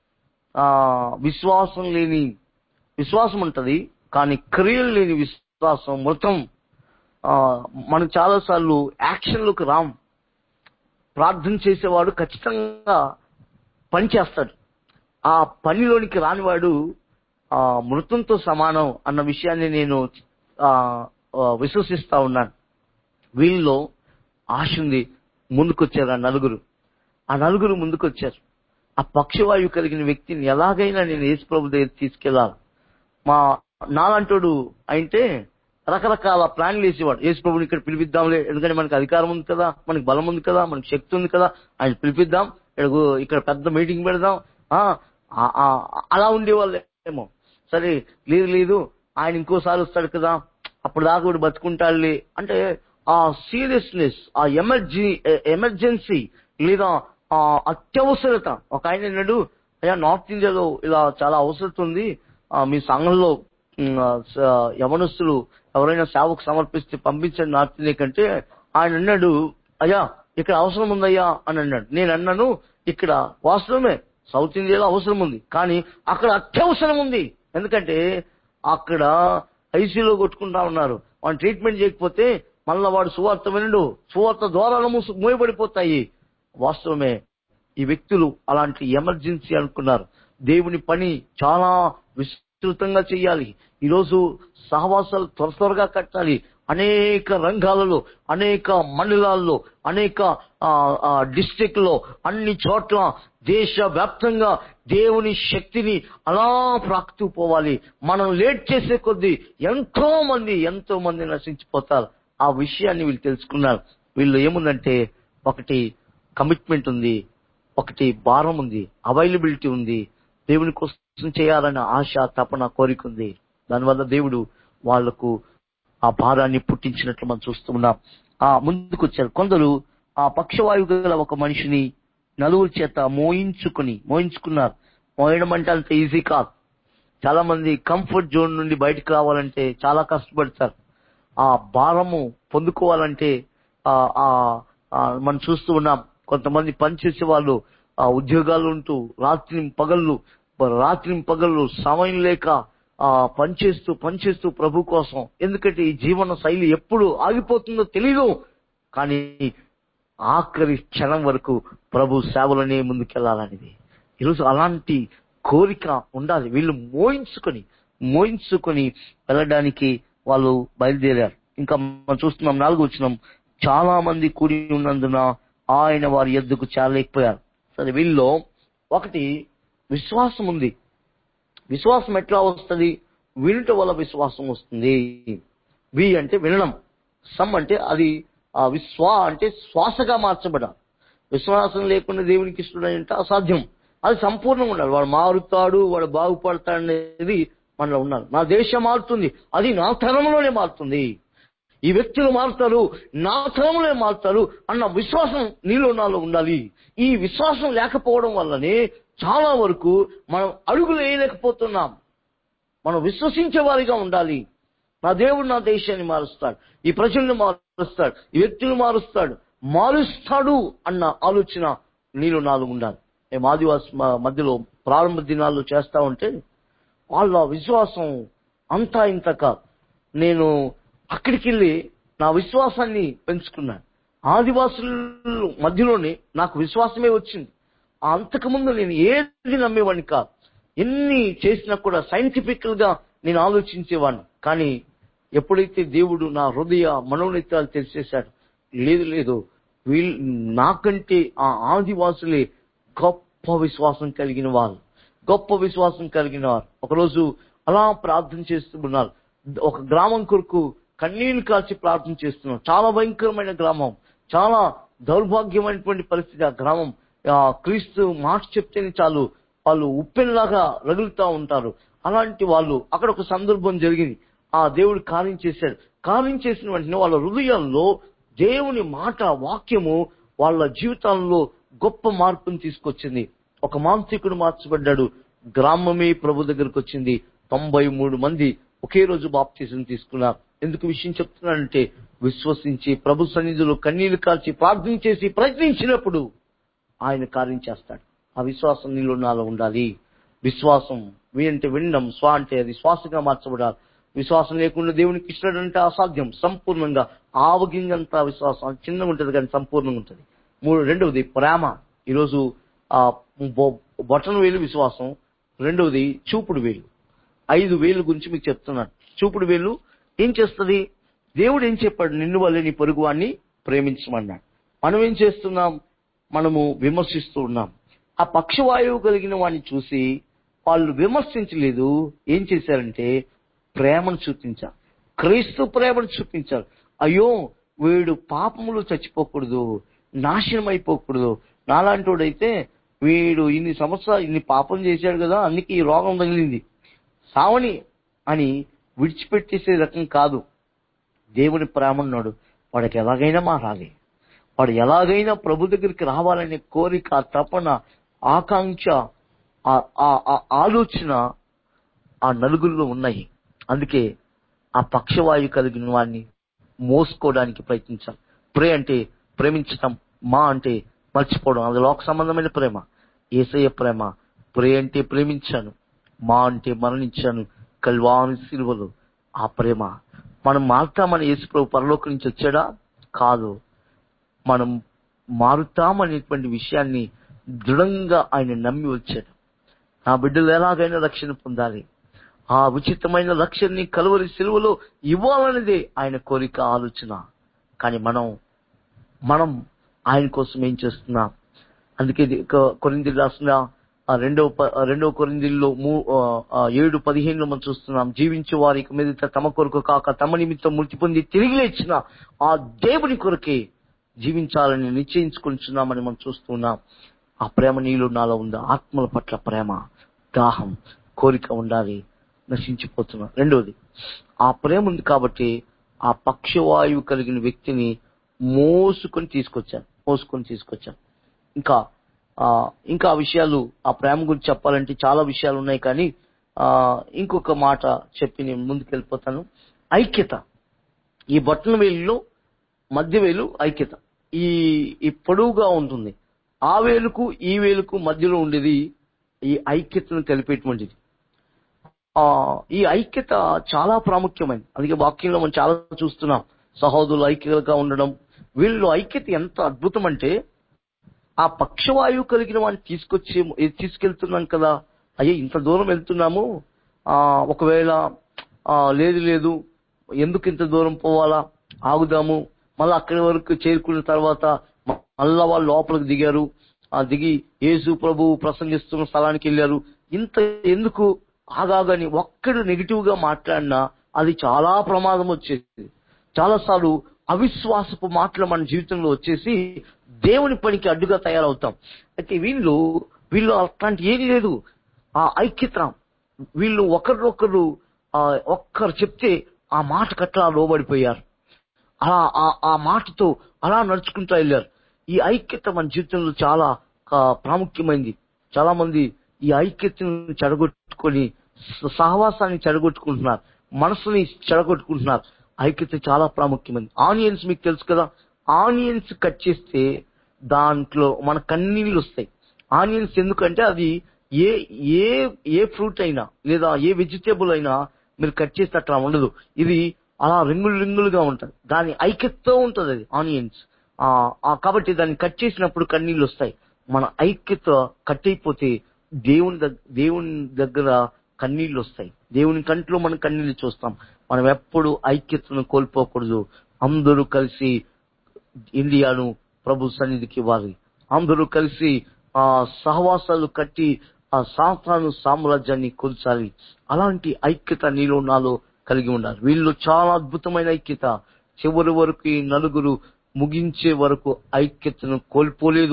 ఆ విశ్వాసం లేని విశ్వాసం ఉంటది కానీ క్రియలు లేని విశ్వాసం మొత్తం ఆ మనకు చాలా సార్లు యాక్షన్లోకి రాం ప్రార్థన చేసేవాడు ఖచ్చితంగా పని చేస్తాడు ఆ పనిలోనికి రానివాడు ఆ మృతంతో సమానం అన్న విషయాన్ని నేను ఆ, ఆ, విశ్వసిస్తా ఉన్నాను వీళ్ళలో ఆశ ఉంది ముందుకొచ్చారు ఆ నలుగురు ఆ నలుగురు ముందుకొచ్చారు ఆ పక్షవాయువు కలిగిన వ్యక్తిని ఎలాగైనా నేను యేసు ప్రభు దగ్గర తీసుకెళ్లాలి మా నాలంటోడు అయితే రకరకాల ప్లాన్లు వేసేవాడు యేసు ప్రభుని ఇక్కడ పిలిపిద్దాంలే ఎందుకంటే మనకి అధికారం ఉంది కదా మనకి బలం ఉంది కదా మనకి శక్తి ఉంది కదా ఆయన పిలిపిద్దాం ఇక్కడ ఇక్కడ పెద్ద మీటింగ్ పెడదాం ఆ, ఆ, ఆ, అలా ఉండేవాళ్ళు ఏమో సరే లేదు లేదు ఆయన ఇంకోసారి వస్తాడు కదా అప్పుడు దాకా కూడా బతుకుంటాడులే అంటే ఆ సీరియస్నెస్ ఆ ఎమర్జీ ఎమర్జెన్సీ లేదా ఆ అత్యవసరత ఒక ఆయన అన్నాడు అయ్యా నార్త్ ఇండియాలో ఇలా చాలా అవసరత ఉంది ఆ, మీ సంఘంలో ఉమ్, ఆ, స- యవనస్తులు ఎవరైనా సేవకు సమర్పిస్తే పంపించండి నార్త్ ఇండియా కంటే ఆయన అన్నాడు అయ్యా ఇక్కడ అవసరం ఉందయ్యా అని అన్నాడు నేను అన్నాను ఇక్కడ వాస్తవమే సౌత్ ఇండియాలో అవసరం ఉంది కానీ అక్కడ అత్యవసరం ఉంది ఎందుకంటే అక్కడ ఐసీలో కొట్టుకుంటా ఉన్నారు వాడు ట్రీట్మెంట్ చేయకపోతే మళ్ళా వాడు సువార్త వినడు సువార్త ద్వారాలు మూసు మూయబడిపోతాయి వాస్తవమే ఈ వ్యక్తులు అలాంటి ఎమర్జెన్సీ అనుకున్నారు దేవుని పని చాలా విస్తృతంగా చేయాలి ఈరోజు సహవాసాలు త్వర త్వరగా కట్టాలి అనేక రంగాలలో అనేక మండలాల్లో అనేక డిస్టిక్ లో అన్ని చోట్ల దేశ వ్యాప్తంగా దేవుని శక్తిని అలా ప్రాక్తూ పోవాలి మనం లేట్ చేసే కొద్దీ ఎంతో మంది ఎంతో మంది నశించిపోతారు ఆ విషయాన్ని వీళ్ళు తెలుసుకున్నారు వీళ్ళు ఏముందంటే ఒకటి కమిట్మెంట్ ఉంది ఒకటి భారం ఉంది అవైలబిలిటీ ఉంది దేవుని కోసం చేయాలన్న ఆశ తపన కోరిక ఉంది దానివల్ల దేవుడు వాళ్లకు ఆ భారాన్ని పుట్టించినట్లు మనం చూస్తూ ఉన్నాం ఆ ముందుకు వచ్చారు కొందరు ఆ పక్షవాయువు గల ఒక మనిషిని నలుగురు చేత మోయించుకుని మోయించుకున్నారు మోయడం అంటే అంత ఈజీ కాదు చాలా మంది కంఫర్ట్ జోన్ నుండి బయటకు రావాలంటే చాలా కష్టపడతారు ఆ భారము పొందుకోవాలంటే ఆ ఆ ఆ, మనం చూస్తూ ఉన్నాం కొంతమంది పనిచేసే వాళ్ళు ఆ ఉద్యోగాలు ఉంటూ రాత్రి పగళ్ళు రాత్రి పగళ్ళు సమయం లేక ఆ పనిచేస్తూ పనిచేస్తూ ప్రభు కోసం ఎందుకంటే ఈ జీవన శైలి ఎప్పుడు ఆగిపోతుందో తెలీదు కానీ ఆఖరి క్షణం వరకు ప్రభు సేవలనే ముందుకెళ్లాలనేది ఈరోజు అలాంటి కోరిక ఉండాలి వీళ్ళు మోయించుకొని మోయించుకొని వెళ్ళడానికి వాళ్ళు బయలుదేరారు ఇంకా మనం చూస్తున్నాం నాలుగు వచ్చినాం చాలా మంది కూడి ఉన్నందున ఆయన వారి ఎద్దుకు చేరలేకపోయారు సరే వీళ్ళలో ఒకటి విశ్వాసం ఉంది విశ్వాసం ఎట్లా వస్తుంది వినుట వల్ల విశ్వాసం వస్తుంది వి అంటే వినడం సమ్ అంటే అది ఆ విశ్వా అంటే శ్వాసగా మార్చబడాలి విశ్వాసం లేకుండా దేవునికి ఇష్టం అంటే అసాధ్యం అది సంపూర్ణంగా ఉండాలి వాడు మారుతాడు వాడు బాగుపడతాడు అనేది మనలో ఉండాలి నా దేశం మారుతుంది అది నా తరంలోనే మారుతుంది ఈ వ్యక్తులు మారుతారు నా తరంలో మారుతారు అన్న విశ్వాసం నీలో నాలో ఉండాలి ఈ విశ్వాసం లేకపోవడం వల్లనే చాలా వరకు మనం అడుగులు వేయలేకపోతున్నాం మనం విశ్వసించే వారిగా ఉండాలి నా దేవుడు నా దేశాన్ని మారుస్తాడు ఈ ప్రజల్ని మారుస్తాడు ఈ వ్యక్తులు మారుస్తాడు మారుస్తాడు అన్న ఆలోచన నీలో నాలో ఉండాలి మేము ఆదివాసి మ- మధ్యలో ప్రారంభ దినాల్లో చేస్తా ఉంటే వాళ్ళ విశ్వాసం అంతా ఇంత కాదు నేను అక్కడికి వెళ్ళి నా విశ్వాసాన్ని పెంచుకున్నాను ఆదివాసుల మధ్యలోనే నాకు విశ్వాసమే వచ్చింది అంతకుముందు నేను ఏది నమ్మేవాడిని కాదు ఎన్ని చేసినా కూడా సైంటిఫికల్ గా నేను ఆలోచించేవాడిని కానీ ఎప్పుడైతే దేవుడు నా హృదయ మనోనేత్రాలు తెలిసేశాడు లేదు లేదు వీళ్ళు నాకంటే ఆ ఆదివాసులే గొప్ప విశ్వాసం కలిగిన వారు గొప్ప విశ్వాసం కలిగిన వారు ఒకరోజు అలా ప్రార్థన చేస్తూ ఉన్నారు ఒక గ్రామం కొరకు కన్నీళ్లు కాల్చి ప్రార్థన చేస్తున్నారు చాలా భయంకరమైన గ్రామం చాలా దౌర్భాగ్యమైనటువంటి పరిస్థితి ఆ గ్రామం ఆ క్రీస్తు మాట చెప్తేనే చాలు వాళ్ళు ఉప్పెనలాగా రగులుతా ఉంటారు అలాంటి వాళ్ళు అక్కడ ఒక సందర్భం జరిగింది ఆ దేవుడు కార్యం చేశాడు కార్యం చేసిన వెంటనే వాళ్ళ హృదయాల్లో దేవుని మాట వాక్యము వాళ్ళ జీవితాల్లో గొప్ప మార్పుని తీసుకొచ్చింది ఒక మాంత్రికుడు మార్చబడ్డాడు గ్రామమే ప్రభు దగ్గరకు వచ్చింది తొంభై మూడు మంది ఒకే రోజు బాప్తీసం తీసుకున్నారు ఎందుకు విషయం చెప్తున్నానంటే విశ్వసించి ప్రభు సన్నిధిలో కన్నీళ్లు కాల్చి ప్రార్థన చేసి ప్రయత్నించినప్పుడు ఆయన కార్యం చేస్తాడు ఆ విశ్వాసం నీలో నాలో ఉండాలి విశ్వాసం వి అంటే వినడం స్వ అంటే అది శ్వాసగా మార్చబడాలి విశ్వాసం లేకుండా దేవునికి ఇష్టడంటే అసాధ్యం సంపూర్ణంగా ఆవగింగంత విశ్వాసం అది చిన్నగా ఉంటుంది కానీ సంపూర్ణంగా ఉంటుంది మూడు రెండవది ప్రేమ ఈరోజు ఆ బొ- బొటన వేలు విశ్వాసం రెండవది చూపుడు వేలు ఐదు వేలు గురించి మీకు చెప్తున్నాను చూపుడు వేలు ఏం చేస్తుంది దేవుడు ఏం చెప్పాడు నిన్ను వల్లే నీ పొరుగు వాడిని ప్రేమించమన్నాడు మనం ఏం చేస్తున్నాం మనము విమర్శిస్తూ ఉన్నాం ఆ పక్షవాయువు కలిగిన వాడిని చూసి వాళ్ళు విమర్శించలేదు ఏం చేశారంటే ప్రేమను చూపించారు క్రీస్తు ప్రేమను చూపించారు అయ్యో వీడు పాపములు చచ్చిపోకూడదు నాశనం అయిపోకూడదు నాలాంటోడైతే వీడు ఇన్ని సంవత్సరాలు ఇన్ని పాపం చేశాడు కదా అందుకే ఈ రోగం తగిలింది సావని అని విడిచిపెట్టేసే రకం కాదు దేవుని ప్రేమ ఉన్నాడు వాడికి ఎలాగైనా మారాలి వాడు ఎలాగైనా ప్రభు దగ్గరికి రావాలనే కోరిక తపన ఆకాంక్ష ఆ- ఆ- ఆ ఆలోచన ఆ నలుగురిలో ఉన్నాయి అందుకే ఆ పక్షవాయు కలిగిన వాడిని మోసుకోవడానికి ప్రయత్నించాలి ప్రే అంటే ప్రేమించటం మా అంటే మర్చిపోవడం అది లోక సంబంధమైన ప్రేమ ఏసయ్య ప్రేమ ప్రే అంటే ప్రేమించాను మా అంటే మరణించాను కల్వాని సిలువలు ఆ ప్రేమ మనం మారుతామని యేసు ప్రభు పరలోకం నుంచి వచ్చాడా కాదు మనం మారుతామనేటువంటి విషయాన్ని దృఢంగా ఆయన నమ్మి వచ్చాడు నా బిడ్డలు ఎలాగైనా రక్షణ పొందాలి ఆ ఉచితమైన రక్షణని కలువరి సిలువలో ఇవ్వాలనేదే ఆయన కోరిక ఆలోచన కానీ మనం మనం ఆయన కోసం ఏం చేస్తున్నాం అందుకే ఇది కొ- కొరింథీ రాసిన ఆ రెండవ ప- ఆ రెండవ కొరిందిల్లో మూ ఆ, ఆ, ఏడు పదిహేనులో మనం చూస్తున్నాం జీవించే వారికి మీద తమ కొరకు కాక తమ నిమిత్తం మృతి పొంది తిరిగి లేచిన ఆ దేవుని కొరకే జీవించాలని నిశ్చయించుకుంటున్నామని మనం చూస్తున్నాం ఆ ప్రేమ నీలో నాలో ఉందా ఆత్మల పట్ల ప్రేమ దాహం కోరిక ఉండాలి నశించిపోతున్నా రెండోది ఆ ప్రేమ ఉంది కాబట్టి ఆ పక్షవాయువు కలిగిన వ్యక్తిని మోసుకొని తీసుకొచ్చాను మోసుకొని తీసుకొచ్చాను ఇంకా ఆ, ఇంకా ఆ విషయాలు ఆ ప్రేమ గురించి చెప్పాలంటే చాలా విషయాలు ఉన్నాయి కానీ ఆ ఇంకొక మాట చెప్పి నేను ముందుకు వెళ్ళిపోతాను ఐక్యత ఈ బొట్టన వేలులో మధ్య వేలు ఐక్యత ఈ ఈ పొడవుగా ఉంటుంది ఆ వేలుకు ఈ వేలుకు మధ్యలో ఉండేది ఈ ఐక్యతను తెలిపేటువంటిది ఆ ఈ ఐక్యత చాలా ప్రాముఖ్యమైనది అందుకే వాక్యంలో మనం చాలా చూస్తున్నాం సహోదరులు ఐక్యతగా ఉండడం వీళ్ళు ఐక్యత ఎంత అద్భుతం అంటే ఆ పక్షవాయువు కలిగిన వాడిని తీసుకొచ్చి ఏ- తీసుకెళ్తున్నాం కదా అయ్యే ఇంత దూరం వెళ్తున్నాము ఆ ఒకవేళ ఆ లేదు లేదు ఎందుకు ఇంత దూరం పోవాలా ఆగుదాము మళ్ళీ అక్కడి వరకు చేరుకున్న తర్వాత మ- మళ్ళా వాళ్ళు లోపలికి దిగారు ఆ దిగి యేసు ప్రభు ప్రసంగిస్తున్న స్థలానికి వెళ్ళారు ఇంత ఎందుకు ఆగాగని ఒక్కడు నెగిటివ్ గా మాట్లాడినా అది చాలా ప్రమాదం వచ్చేది చాలాసార్లు అవిశ్వాసపు మాటలు మన జీవితంలో వచ్చేసి దేవుని పనికి అడ్డుగా తయారవుతాం అయితే వీళ్ళు వీళ్ళు అట్లాంటి ఏది లేదు ఆ ఐక్యత వీళ్ళు ఒకరినొకరు ఆ, ఒక్కరు చెప్తే ఆ మాటకు అట్లా లోబడిపోయారు అలా ఆ- ఆ మాటతో అలా నడుచుకుంటూ వెళ్ళారు ఈ ఐక్యత మన జీవితంలో చాలా ఆ, ప్రాముఖ్యమైనది చాలా మంది ఈ ఐక్యతను చెడగొట్టుకొని స- సహవాసాన్ని చెడగొట్టుకుంటున్నారు మనసుని చెడగొట్టుకుంటున్నారు ఐక్యత చాలా ప్రాముఖ్యమైనది ఆనియన్స్ మీకు తెలుసు కదా ఆనియన్స్ కట్ చేస్తే దాంట్లో మన కన్నీళ్ళు వస్తాయి ఆనియన్స్ ఎందుకంటే అది ఏ ఏ ఏ ఫ్రూట్ అయినా లేదా ఏ వెజిటేబుల్ అయినా మీరు కట్ చేస్తే అట్లా ఉండదు ఇది అలా రింగులు రింగులుగా ఉంటుంది దాని ఐక్యతతో ఉంటుంది అది ఆనియన్స్ ఆ ఆ కాబట్టి దాన్ని కట్ చేసినప్పుడు కన్నీళ్ళు వస్తాయి మన ఐక్యత కట్ అయిపోతే దేవుని దగ్- దేవుని దగ్గర కన్నీళ్ళు వస్తాయి దేవుని కంట్లో మనం కన్నీళ్ళు చూస్తాం మనం ఎప్పుడు ఐక్యతను కోల్పోకూడదు అందరూ కలిసి ఇండియాను ప్రభు సన్నిధికి ఇవ్వాలి అందరూ కలిసి ఆ సహవాసాలు కట్టి ఆ సాతాను సామ్రాజ్యాన్ని కూల్చాలి అలాంటి ఐక్యత నీలో నాలో కలిగి ఉండాలి వీళ్ళు చాలా అద్భుతమైన ఐక్యత చివరి వరకు ఈ నలుగురు ముగించే వరకు ఐక్యతను కోల్పోలేదు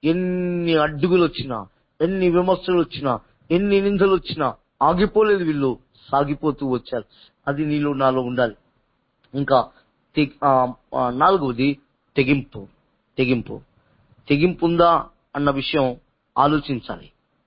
ఎన్ని అడ్డుగులు వచ్చినా ఎన్ని విమర్శలు వచ్చినా ఎన్ని నిందలు వచ్చినా ఆగిపోలేదు వీళ్ళు సాగిపోతూ వచ్చారు అది నీలో నాలో ఉండాలి ఇంకా తె- ఆ, ఆ, నాలుగవది తెగింపు తెగింపు తెగింపు ఉందా అన్న విషయం ఆలోచించాలి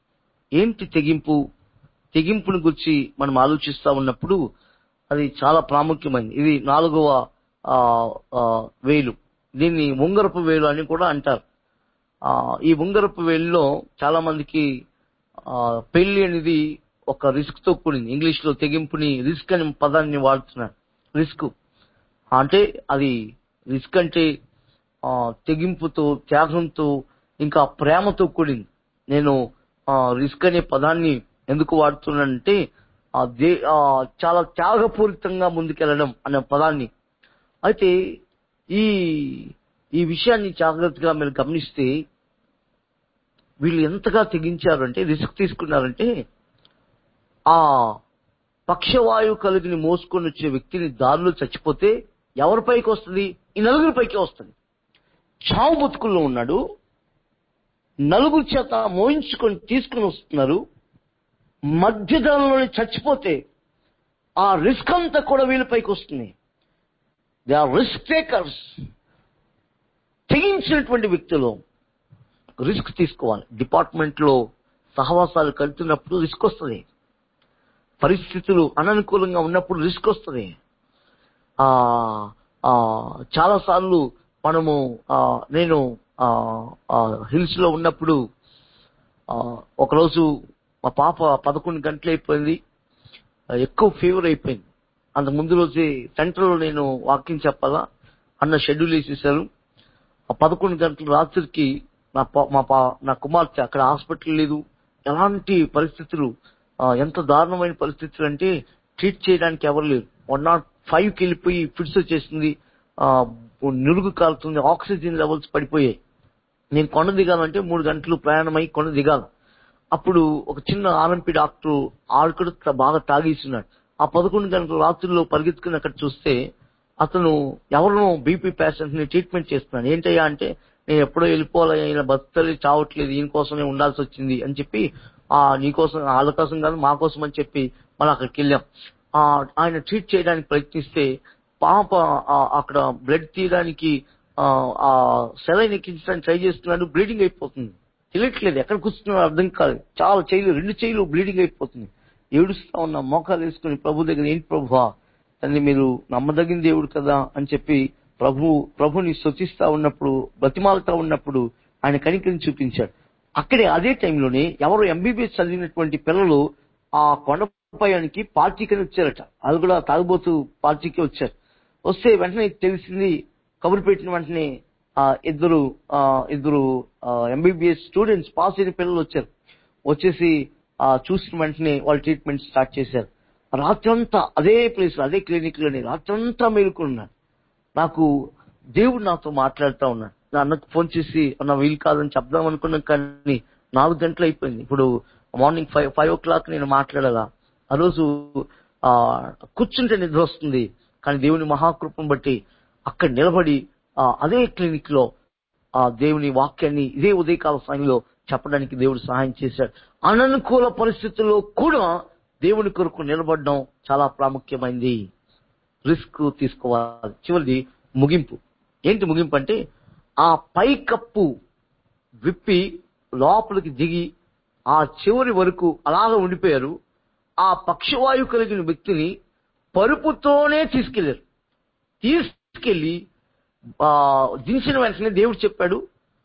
ఏంటి తెగింపు తెగింపుని గురించి మనం ఆలోచిస్తా ఉన్నప్పుడు అది చాలా ప్రాముఖ్యమైనది ఇది నాలుగవ ఆ, ఆ, వేలు దీన్ని ఉంగరపు వేలు అని కూడా అంటారు ఆ, ఈ ఉంగరపు వేలులో చాలా మందికి ఆ, పెళ్లి అనేది ఒక రిస్క్ తో కూడింది ఇంగ్లీష్ లో తెగింపుని రిస్క్ అనే పదాన్ని వాడుతున్నారు రిస్క్ అంటే అది రిస్క్ అంటే ఆ, తెగింపుతో త్యాగంతో ఇంకా ప్రేమతో కూడింది నేను ఆ, రిస్క్ అనే పదాన్ని ఎందుకు వాడుతున్నానంటే ఆ దే ఆ, చాలా త్యాగపూరితంగా ముందుకెళ్లడం అనే పదాన్ని అయితే ఈ ఈ విషయాన్ని జాగ్రత్తగా మీరు గమనిస్తే వీళ్ళు ఎంతగా తెగించారంటే రిస్క్ తీసుకున్నారంటే ఆ పక్షవాయువు కలిగిని మోసుకొని వచ్చే వ్యక్తిని దారిలో చచ్చిపోతే ఎవరి పైకి వస్తుంది ఈ నలుగురి పైకి వస్తుంది చావు బతుకుల్లో ఉన్నాడు నలుగురు చేత మోయించుకొని తీసుకుని వస్తున్నారు మధ్యదానంలోనే చచ్చిపోతే ఆ రిస్క్ అంతా కూడా వీళ్ళపైకి వస్తుంది దే ఆర్ రిస్క్ టేకర్స్ తెగించినటువంటి వ్యక్తులు రిస్క్ తీసుకోవాలి డిపార్ట్మెంట్ లో సహవాసాలు కలుతున్నప్పుడు రిస్క్ వస్తుంది పరిస్థితులు అననుకూలంగా ఉన్నప్పుడు రిస్క్ వస్తుంది ఆ ఆ చాలా సార్లు మనము ఆ, నేను హిల్స్ లో ఉన్నప్పుడు ఆ, ఒకరోజు మా పాప పదకొండు గంటలు అయిపోయింది ఆ, ఎక్కువ ఫీవర్ అయిపోయింది అంత ముందు రోజే సెంటర్ లో నేను వాకింగ్ చెప్పాలా అన్న షెడ్యూల్ వేసేసారు ఆ పదకొండు గంటల రాత్రికి నా పా- మా పా నా కుమార్తె అక్కడ హాస్పిటల్ లేదు ఎలాంటి పరిస్థితులు ఆ, ఎంత దారుణమైన పరిస్థితులు అంటే ట్రీట్ చేయడానికి ఎవరు లేరు వన్ నాట్ ఫైవ్ కి వెళ్ళిపోయి ఫిట్స్ వచ్చేసింది ఆ, నురుగు కాలుతుంది ఆక్సిజన్ లెవెల్స్ పడిపోయాయి నేను కొండ దిగాలంటే మూడు గంటలు ప్రయాణమై కొండ దిగాలి అప్పుడు ఒక చిన్న ఆర్ఎంపీ డాక్టర్ ఆడు కూడా త- బాగా తాగేస్తున్నాడు ఆ పదకొండు గంటల రాత్రుల్లో పరిగెత్తుకుని అక్కడ చూస్తే అతను ఎవరినో బీపీ పేషెంట్ ని ట్రీట్మెంట్ చేస్తున్నాడు ఏంటయ్యా అంటే నేను ఎప్పుడో వెళ్ళిపోవాలి ఈయన బతుకలి చావట్లేదు ఈయన కోసమే ఉండాల్సి వచ్చింది అని చెప్పి ఆ నీకోసం వాళ్ళ కోసం కాదు మా కోసం అని చెప్పి మనం అక్కడికి వెళ్ళాం ఆ ఆయన ట్రీట్ చేయడానికి ప్రయత్నిస్తే పాప ఆ, అక్కడ బ్లడ్ తీయడానికి ఆ, ఆ సెలైన్ ఎక్కించడానికి ట్రై చేస్తున్నాడు బ్లీడింగ్ అయిపోతుంది తెలియట్లేదు ఎక్కడ కూర్చున్నాడో అర్థం కాదు చాలా చేయలు రెండు చేయలు బ్లీడింగ్ అయిపోతుంది ఏడుస్తా ఉన్నా మోకాలు వేసుకుని ప్రభు దగ్గర ఏంటి ప్రభువా తండ్రి మీరు నమ్మదగిన దేవుడు కదా అని చెప్పి ప్రభు ప్రభుని స్తుతిస్తా ఉన్నప్పుడు బతిమాలుతా ఉన్నప్పుడు ఆయన కనికరిని చూపించాడు అక్కడే అదే టైంలోనే ఎవరు ఎంబీబీఎస్ చదివినటువంటి పిల్లలు ఆ కొండపయానికి పార్టీకి వచ్చారట అది కూడా తాగుబోతు పార్టీకి వచ్చారు వస్తే వెంటనే తెలిసింది కబురు పెట్టిన వెంటనే ఆ ఇద్దరు ఆ ఇద్దరు ఎంబీబీఎస్ స్టూడెంట్స్ పాస్ అయిన పిల్లలు వచ్చారు వచ్చేసి ఆ చూసిన వెంటనే వాళ్ళు ట్రీట్మెంట్ స్టార్ట్ చేశారు రాత్రంతా అదే ప్లేస్ అదే క్లినిక్ లోనే రాత్రంతా మేలుకున్నాను నాకు దేవుడు నాతో మాట్లాడుతూ ఉన్నాడు నా అన్నకు ఫోన్ చేసి నా వీలు కాదని చెప్దాం అనుకున్నాను కానీ నాలుగు గంటలు అయిపోయింది ఇప్పుడు morning five five o'clock నేను మాట్లాడాలా ఆ రోజు ఆ కూర్చుంటే నిద్ర వస్తుంది కానీ దేవుని మహాకృపను బట్టి అక్కడ నిలబడి ఆ అదే క్లినిక్ లో ఆ దేవుని వాక్యాన్ని ఇదే ఉదయకాల సమయంలో చెప్పడానికి దేవుడు సహాయం చేశాడు అననుకూల పరిస్థితుల్లో కూడా దేవుని కొరకు నిలబడడం చాలా ప్రాముఖ్యమైంది రిస్క్ తీసుకోవాలి చివరిది ముగింపు ఏంటి ముగింపు అంటే ఆ పై కప్పు విప్పి లోపలికి దిగి ఆ చివరి వరకు అలాగ ఉండిపోయారు ఆ పక్షవాయు కలిగిన వ్యక్తిని పరుపుతోనే తీసుకెళ్లారు తీసుకెళ్లి ఆ, దించిన వెంటనే దేవుడు చెప్పాడు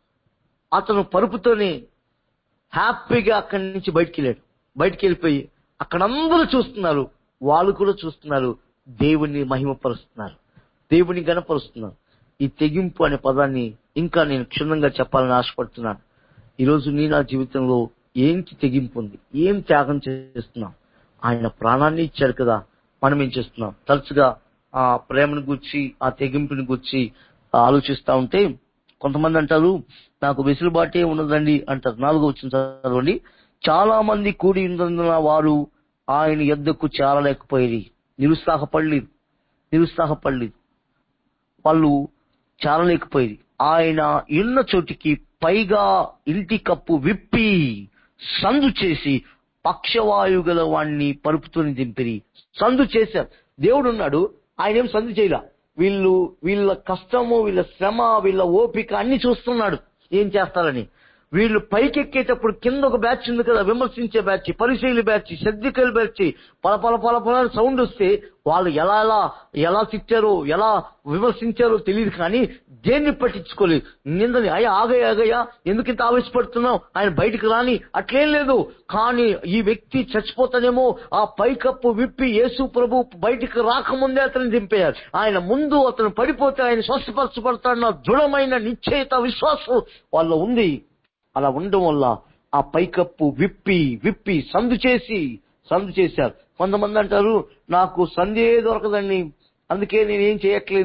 అతను పరుపుతోనే హ్యాపీగా అక్కడి నుంచి బయటికి వెళ్ళాడు బయటికి వెళ్ళిపోయి అక్కడ అందరూ చూస్తున్నారు వాళ్ళు కూడా చూస్తున్నారు దేవుని మహిమపరుస్తున్నారు దేవుని గణపరుస్తున్నారు ఈ తెగింపు అనే పదాన్ని ఇంకా నేను క్షుణ్ణంగా చెప్పాలని ఆశపడుతున్నాను ఈరోజు నీ నా జీవితంలో ఏంటి తెగింపు ఉంది ఏం త్యాగం చేస్తున్నాం ఆయన ప్రాణాన్ని ఇచ్చాడు కదా మనం ఏం చేస్తున్నాం తరచుగా ఆ ప్రేమను గుర్చి ఆ తెగింపుని గుర్చి ఆలోచిస్తా ఉంటే కొంతమంది అంటారు నాకు వెసులుబాటే ఉన్నదండి అంటారు నాలుగో వచ్చిన చదవండి చాలా మంది కూడి ఉన్నందున వారు ఆయన యొద్దకు చేరలేకపోయేది నిరుత్సాహపడలేదు నిరుత్సాహపడలేదు వాళ్ళు చాలలేకపోయేది ఆయన ఇన్న చోటికి పైగా ఇంటి కప్పు విప్పి సందు చేసి పక్షవాయు గల వాణ్ణి పరుపుతోని దింపిరి సందు చేశారు దేవుడు ఉన్నాడు ఆయన ఏం సందు చేయలా వీళ్ళు వీళ్ళ కష్టము వీళ్ళ శ్రమ వీళ్ళ ఓపిక అన్ని చూస్తున్నాడు ఏం చేస్తారని వీళ్ళు పైకెక్కేటప్పుడు కింద ఒక బ్యాచ్ ఉంది కదా విమర్శించే బ్యాచ్ పరిశీలి బ్యాచ్ సర్జికల్ బ్యాచ్ పల పల పల పల సౌండ్ వస్తే వాళ్ళు ఎలా ఎలా ఎలా తిట్టారో ఎలా విమర్శించారో తెలియదు కానీ దేన్ని పట్టించుకోలేదు నిందని అయ్యా ఆగయ్య ఆగయ్యా ఎందుకు ఇంత ఆవేశపడుతున్నావు ఆయన బయటికి రాని అట్లేం లేదు కానీ ఈ వ్యక్తి చచ్చిపోతానేమో ఆ పైకప్పు విప్పి యేసు ప్రభు బయటికి రాకముందే అతను దింపేయారు ఆయన ముందు అతను పడిపోతే ఆయన స్వస్థపరచబడతాడన్న దృఢమైన నిశ్చయిత విశ్వాసం వాళ్ళ ఉంది అలా ఉండడం వల్ల ఆ పైకప్పు విప్పి విప్పి సందు చేసి సందు చేశారు కొంతమంది అంటారు నాకు సందే దొరకదండి అందుకే నేనేం చేయట్లేదు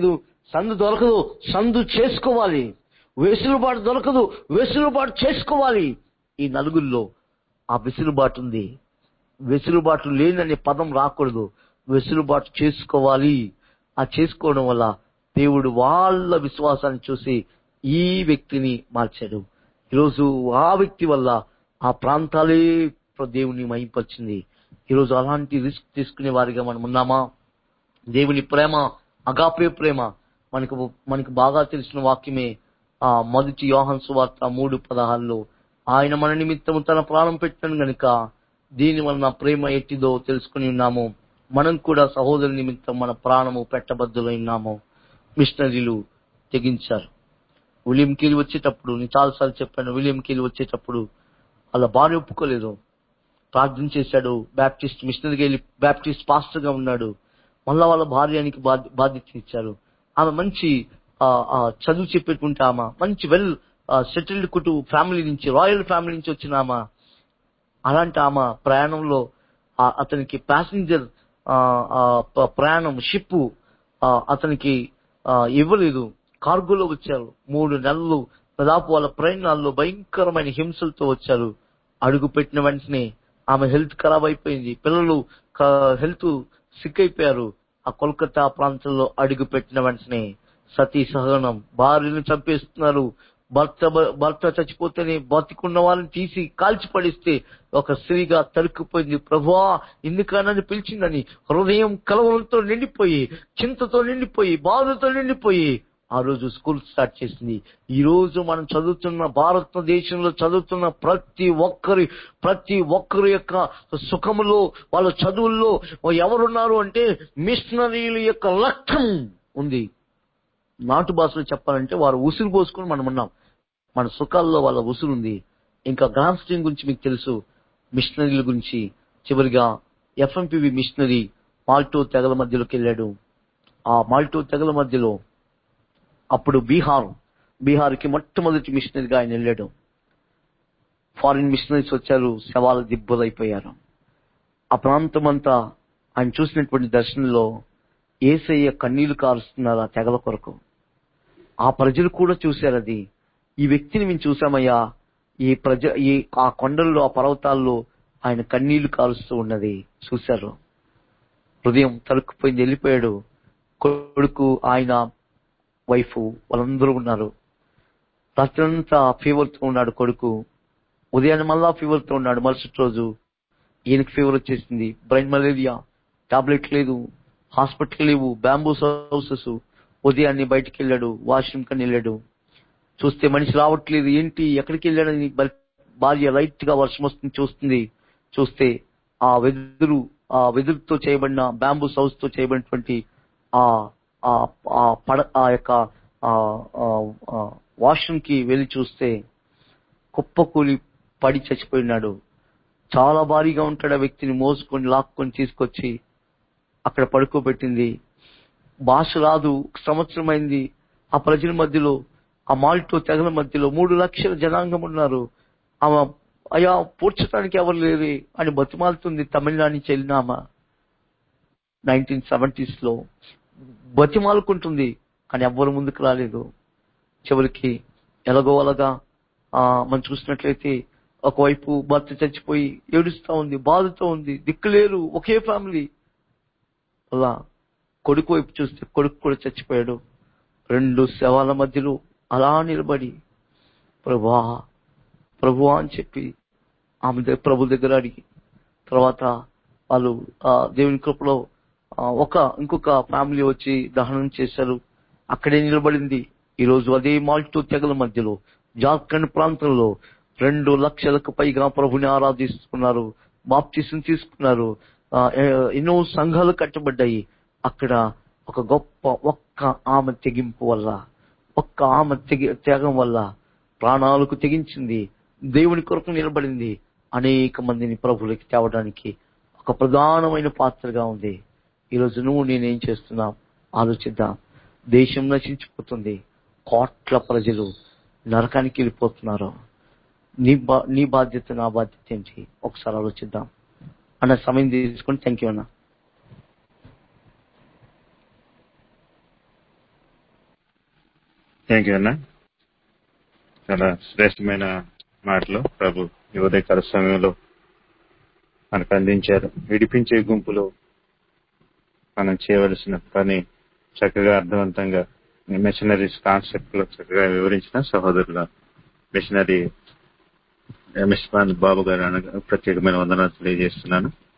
సందు దొరకదు సందు చేసుకోవాలి వెసులుబాటు దొరకదు వెసులుబాటు చేసుకోవాలి ఈ నలుగురిలో ఆ వెసులుబాటు ఉంది వెసులుబాటు లేననే పదం రాకూడదు వెసులుబాటు చేసుకోవాలి ఆ చేసుకోవడం వల్ల దేవుడు వాళ్ళ విశ్వాసాన్ని చూసి ఈ వ్యక్తిని మార్చాడు ఈరోజు ఆ వ్యక్తి వల్ల ఆ ప్రాంతాలే దేవుని మహింపరిచింది ఈరోజు అలాంటి రిస్క్ తీసుకునే వారిగా మనం ఉన్నామా దేవుని ప్రేమ అగాపే ప్రేమ మనకు మనకు బాగా తెలిసిన వాక్యమే ఆ మొదటి యోహన్ సువార్త మూడు పదహారులో ఆయన మన నిమిత్తం తన ప్రాణం పెట్టాను గనుక దీని వలన ప్రేమ ఎట్టిదో తెలుసుకుని ఉన్నాము మనం కూడా సహోదరు నిమిత్తం మన ప్రాణము పెట్టబద్దులై ఉన్నాము మిషనరీలు తెగించారు విలియం కీలి వచ్చేటప్పుడు నేను చాలాసార్లు చెప్పాను విలియం కీలి వచ్చేటప్పుడు వాళ్ళ భార్య ఒప్పుకోలేదు ప్రార్థన చేశాడు బ్యాప్టిస్ట్ మిషనరీకి వెళ్ళి బ్యాప్టిస్ట్ పాస్టర్ గా ఉన్నాడు మళ్ళా వాళ్ళ భార్యానికి బాధ్య- బాధ్యత ఇచ్చారు ఆమె మంచి ఆ, ఆ, చదువు చెప్పేటువంటి ఆమె మంచి వెల్ సెటిల్డ్ కుటుంబ ఫ్యామిలీ నుంచి రాయల్ ఫ్యామిలీ నుంచి వచ్చిన ఆమె అలాంటి ఆమె ప్రయాణంలో ఆ అతనికి ప్యాసింజర్ ప్రయాణం షిప్ అతనికి ఆ, ఇవ్వలేదు కార్గోలో వచ్చారు మూడు నెలలు దాదాపు వాళ్ళ ప్రయాణాల్లో భయంకరమైన హింసలతో వచ్చారు అడుగు పెట్టిన వెంటనే ఆమె హెల్త్ ఖరాబ్ అయిపోయింది పిల్లలు హెల్త్ సిక్ అయిపోయారు ఆ కోల్కతా ప్రాంతంలో అడుగు పెట్టిన వెంటనే సతీ సహనం భార్యను చంపేస్తున్నారు భర్త భర్త చచ్చిపోతేనే బతికున్న వాళ్ళని తీసి కాల్చి పడిస్తే ఒక స్త్రీగా తరుక్కుపోయింది ప్రభువా ఎందుకనని పిలిచిందని హృదయం కలవరంతో నిండిపోయి చింతతో నిండిపోయి బాధతో నిండిపోయి ఆ రోజు స్కూల్ స్టార్ట్ చేసింది ఈ రోజు మనం చదువుతున్న భారతదేశంలో చదువుతున్న ప్రతి ఒక్కరి ప్రతి ఒక్కరి యొక్క సుఖములో వాళ్ళ చదువుల్లో ఎవరున్నారు అంటే మిషనరీల యొక్క లక్ష్యం ఉంది నాటు భాషలో చెప్పాలంటే వారు ఉసురు పోసుకుని మనం ఉన్నాం మన సుఖాల్లో వాళ్ళ ఉసురు ఉంది ఇంకా గ్రామ్స్టీన్ గురించి మీకు తెలుసు మిషనరీల గురించి చివరిగా ఎఫ్ఎంపివి మిషనరీ మాల్టో తెగల మధ్యలోకి వెళ్ళాడు ఆ మాల్టో తెగల మధ్యలో అప్పుడు బీహార్ బీహార్కి మొట్టమొదటి మిషనరీగా ఆయన వెళ్ళాడు ఫారిన్ మిషనరీస్ వచ్చారు శవాల దిబ్బలైపోయారు ఆ ప్రాంతం అంతా ఆయన చూసినటువంటి దర్శనంలో ఏసయ్య కన్నీళ్లు కారుస్తున్నారు ఆ తెగల కొరకు ఆ ప్రజలు కూడా చూశారు అది ఈ వ్యక్తిని మేము చూసామయ్యా ఈ ప్రజ ఈ ఆ కొండల్లో ఆ పర్వతాల్లో ఆయన కన్నీళ్లు కారుస్తూ ఉన్నది చూశారు హృదయం తలుక్కుపోయింది వెళ్ళిపోయాడు కొడుకు ఆయన వైఫ్ వాళ్ళందరూ ఉన్నారు రాత్రంతా ఫీవర్ తో ఉన్నాడు కొడుకు ఉదయాన్నే మళ్ళా ఫీవర్ తో ఉన్నాడు మరుసటి రోజు ఈయనకి ఫీవర్ వచ్చేసింది బ్రెయిన్ మలేరియా టాబ్లెట్ లేదు హాస్పిటల్ లేవు బ్యాంబూస్ హౌసెస్ ఉదయాన్నే బయటికి వెళ్ళాడు వాష్రూమ్ కని వెళ్ళాడు చూస్తే మనిషి రావట్లేదు ఏంటి ఎక్కడికి వెళ్ళాడని బల్- భార్య లైట్ గా వర్షం వస్తుంది చూస్తుంది చూస్తే ఆ వెదురు ఆ వెదురుతో చేయబడిన బ్యాంబూస్ హౌస్ తో చేయబడినటువంటి ఆ ఆ ఆ పడ ఆ యొక్క వాష్రూమ్ కి వెళ్లి చూస్తే కుప్పకూలి పడి చచ్చిపోయినాడు చాలా భారీగా ఉంటాడు ఆ వ్యక్తిని మోసుకొని లాక్కొని తీసుకొచ్చి అక్కడ పడుకోబెట్టింది భాష రాదు ఒక సంవత్సరం అయింది ఆ ప్రజల మధ్యలో ఆ మాల్టో తెగల మధ్యలో మూడు లక్షల జనాంగం ఉన్నారు ఆమె అయ్యా పూడ్చడానికి ఎవరు లేరు అని బతిమాలుతుంది తమిళనాడు నుంచి వెళ్ళిన ఆమె నైన్టీన్ సెవెంటీస్ లో బతిమాలుకుంటుంది కానీ ఎవ్వరు ముందుకు రాలేదు చివరికి ఎలాగో అలాగా ఆ, మనం చూసినట్లయితే ఒకవైపు భర్త చచ్చిపోయి ఏడుస్తా ఉంది బాధతో ఉంది దిక్కులేరు ఒకే ఫ్యామిలీ అలా కొడుకు వైపు చూస్తే కొడుకు కూడా చచ్చిపోయాడు రెండు శవాల మధ్యలో అలా నిలబడి ప్రభువా ప్రభువా అని చెప్పి ఆమె దగ్గర ప్రభు దగ్గర అడిగి తర్వాత వాళ్ళు ఆ, దేవుని కృపలో ఆ, ఒక ఇంకొక ఫ్యామిలీ వచ్చి దహనం చేశారు అక్కడే నిలబడింది ఈ రోజు అదే మాల్టో తెగల మధ్యలో జార్ఖండ్ ప్రాంతంలో రెండు లక్షలకు పైగా ప్రభుని ఆరాధిస్తున్నారు బాప్తిసం తీసుకున్నారు ఆ, ఏ- ఎన్నో సంఘాలు కట్టబడ్డాయి అక్కడ ఒక గొప్ప ఒక్క ఆమె తెగింపు వల్ల ఒక్క ఆమె తెగి త్యాగం వల్ల ప్రాణాలకు తెగించింది దేవుని కొరకు నిలబడింది అనేక మందిని ప్రభులకి తేవడానికి ఒక ప్రధానమైన పాత్రగా ఉంది ఈరోజు నువ్వు నేనేం చేస్తున్నాం ఆలోచిద్దాం దేశం నశించిపోతుంది కోట్ల ప్రజలు నరకానికి వెళ్ళిపోతున్నారు నీ బా నీ బాధ్యత నా బాధ్యత ఏంటి ఒకసారి ఆలోచిద్దాం అన్న సమయం తీసుకొని థ్యాంక్ యూ అన్న థ్యాంక్ యూ అన్న చాలా శ్రేష్టమైన మాటలు ప్రభు ఈ ఉదయకాల సమయంలో మనకు అందించారు విడిపించే గుంపులో మనం చేయవలసిన పని చక్కగా అర్థవంతంగా మిషనరీస్ కాన్సెప్ట్ లో చక్కగా వివరించిన సహోదరుల మిషనరీ ఎంఎస్ బాబు గారు అనగా ప్రత్యేకమైన వందనాలు తెలియజేస్తున్నాను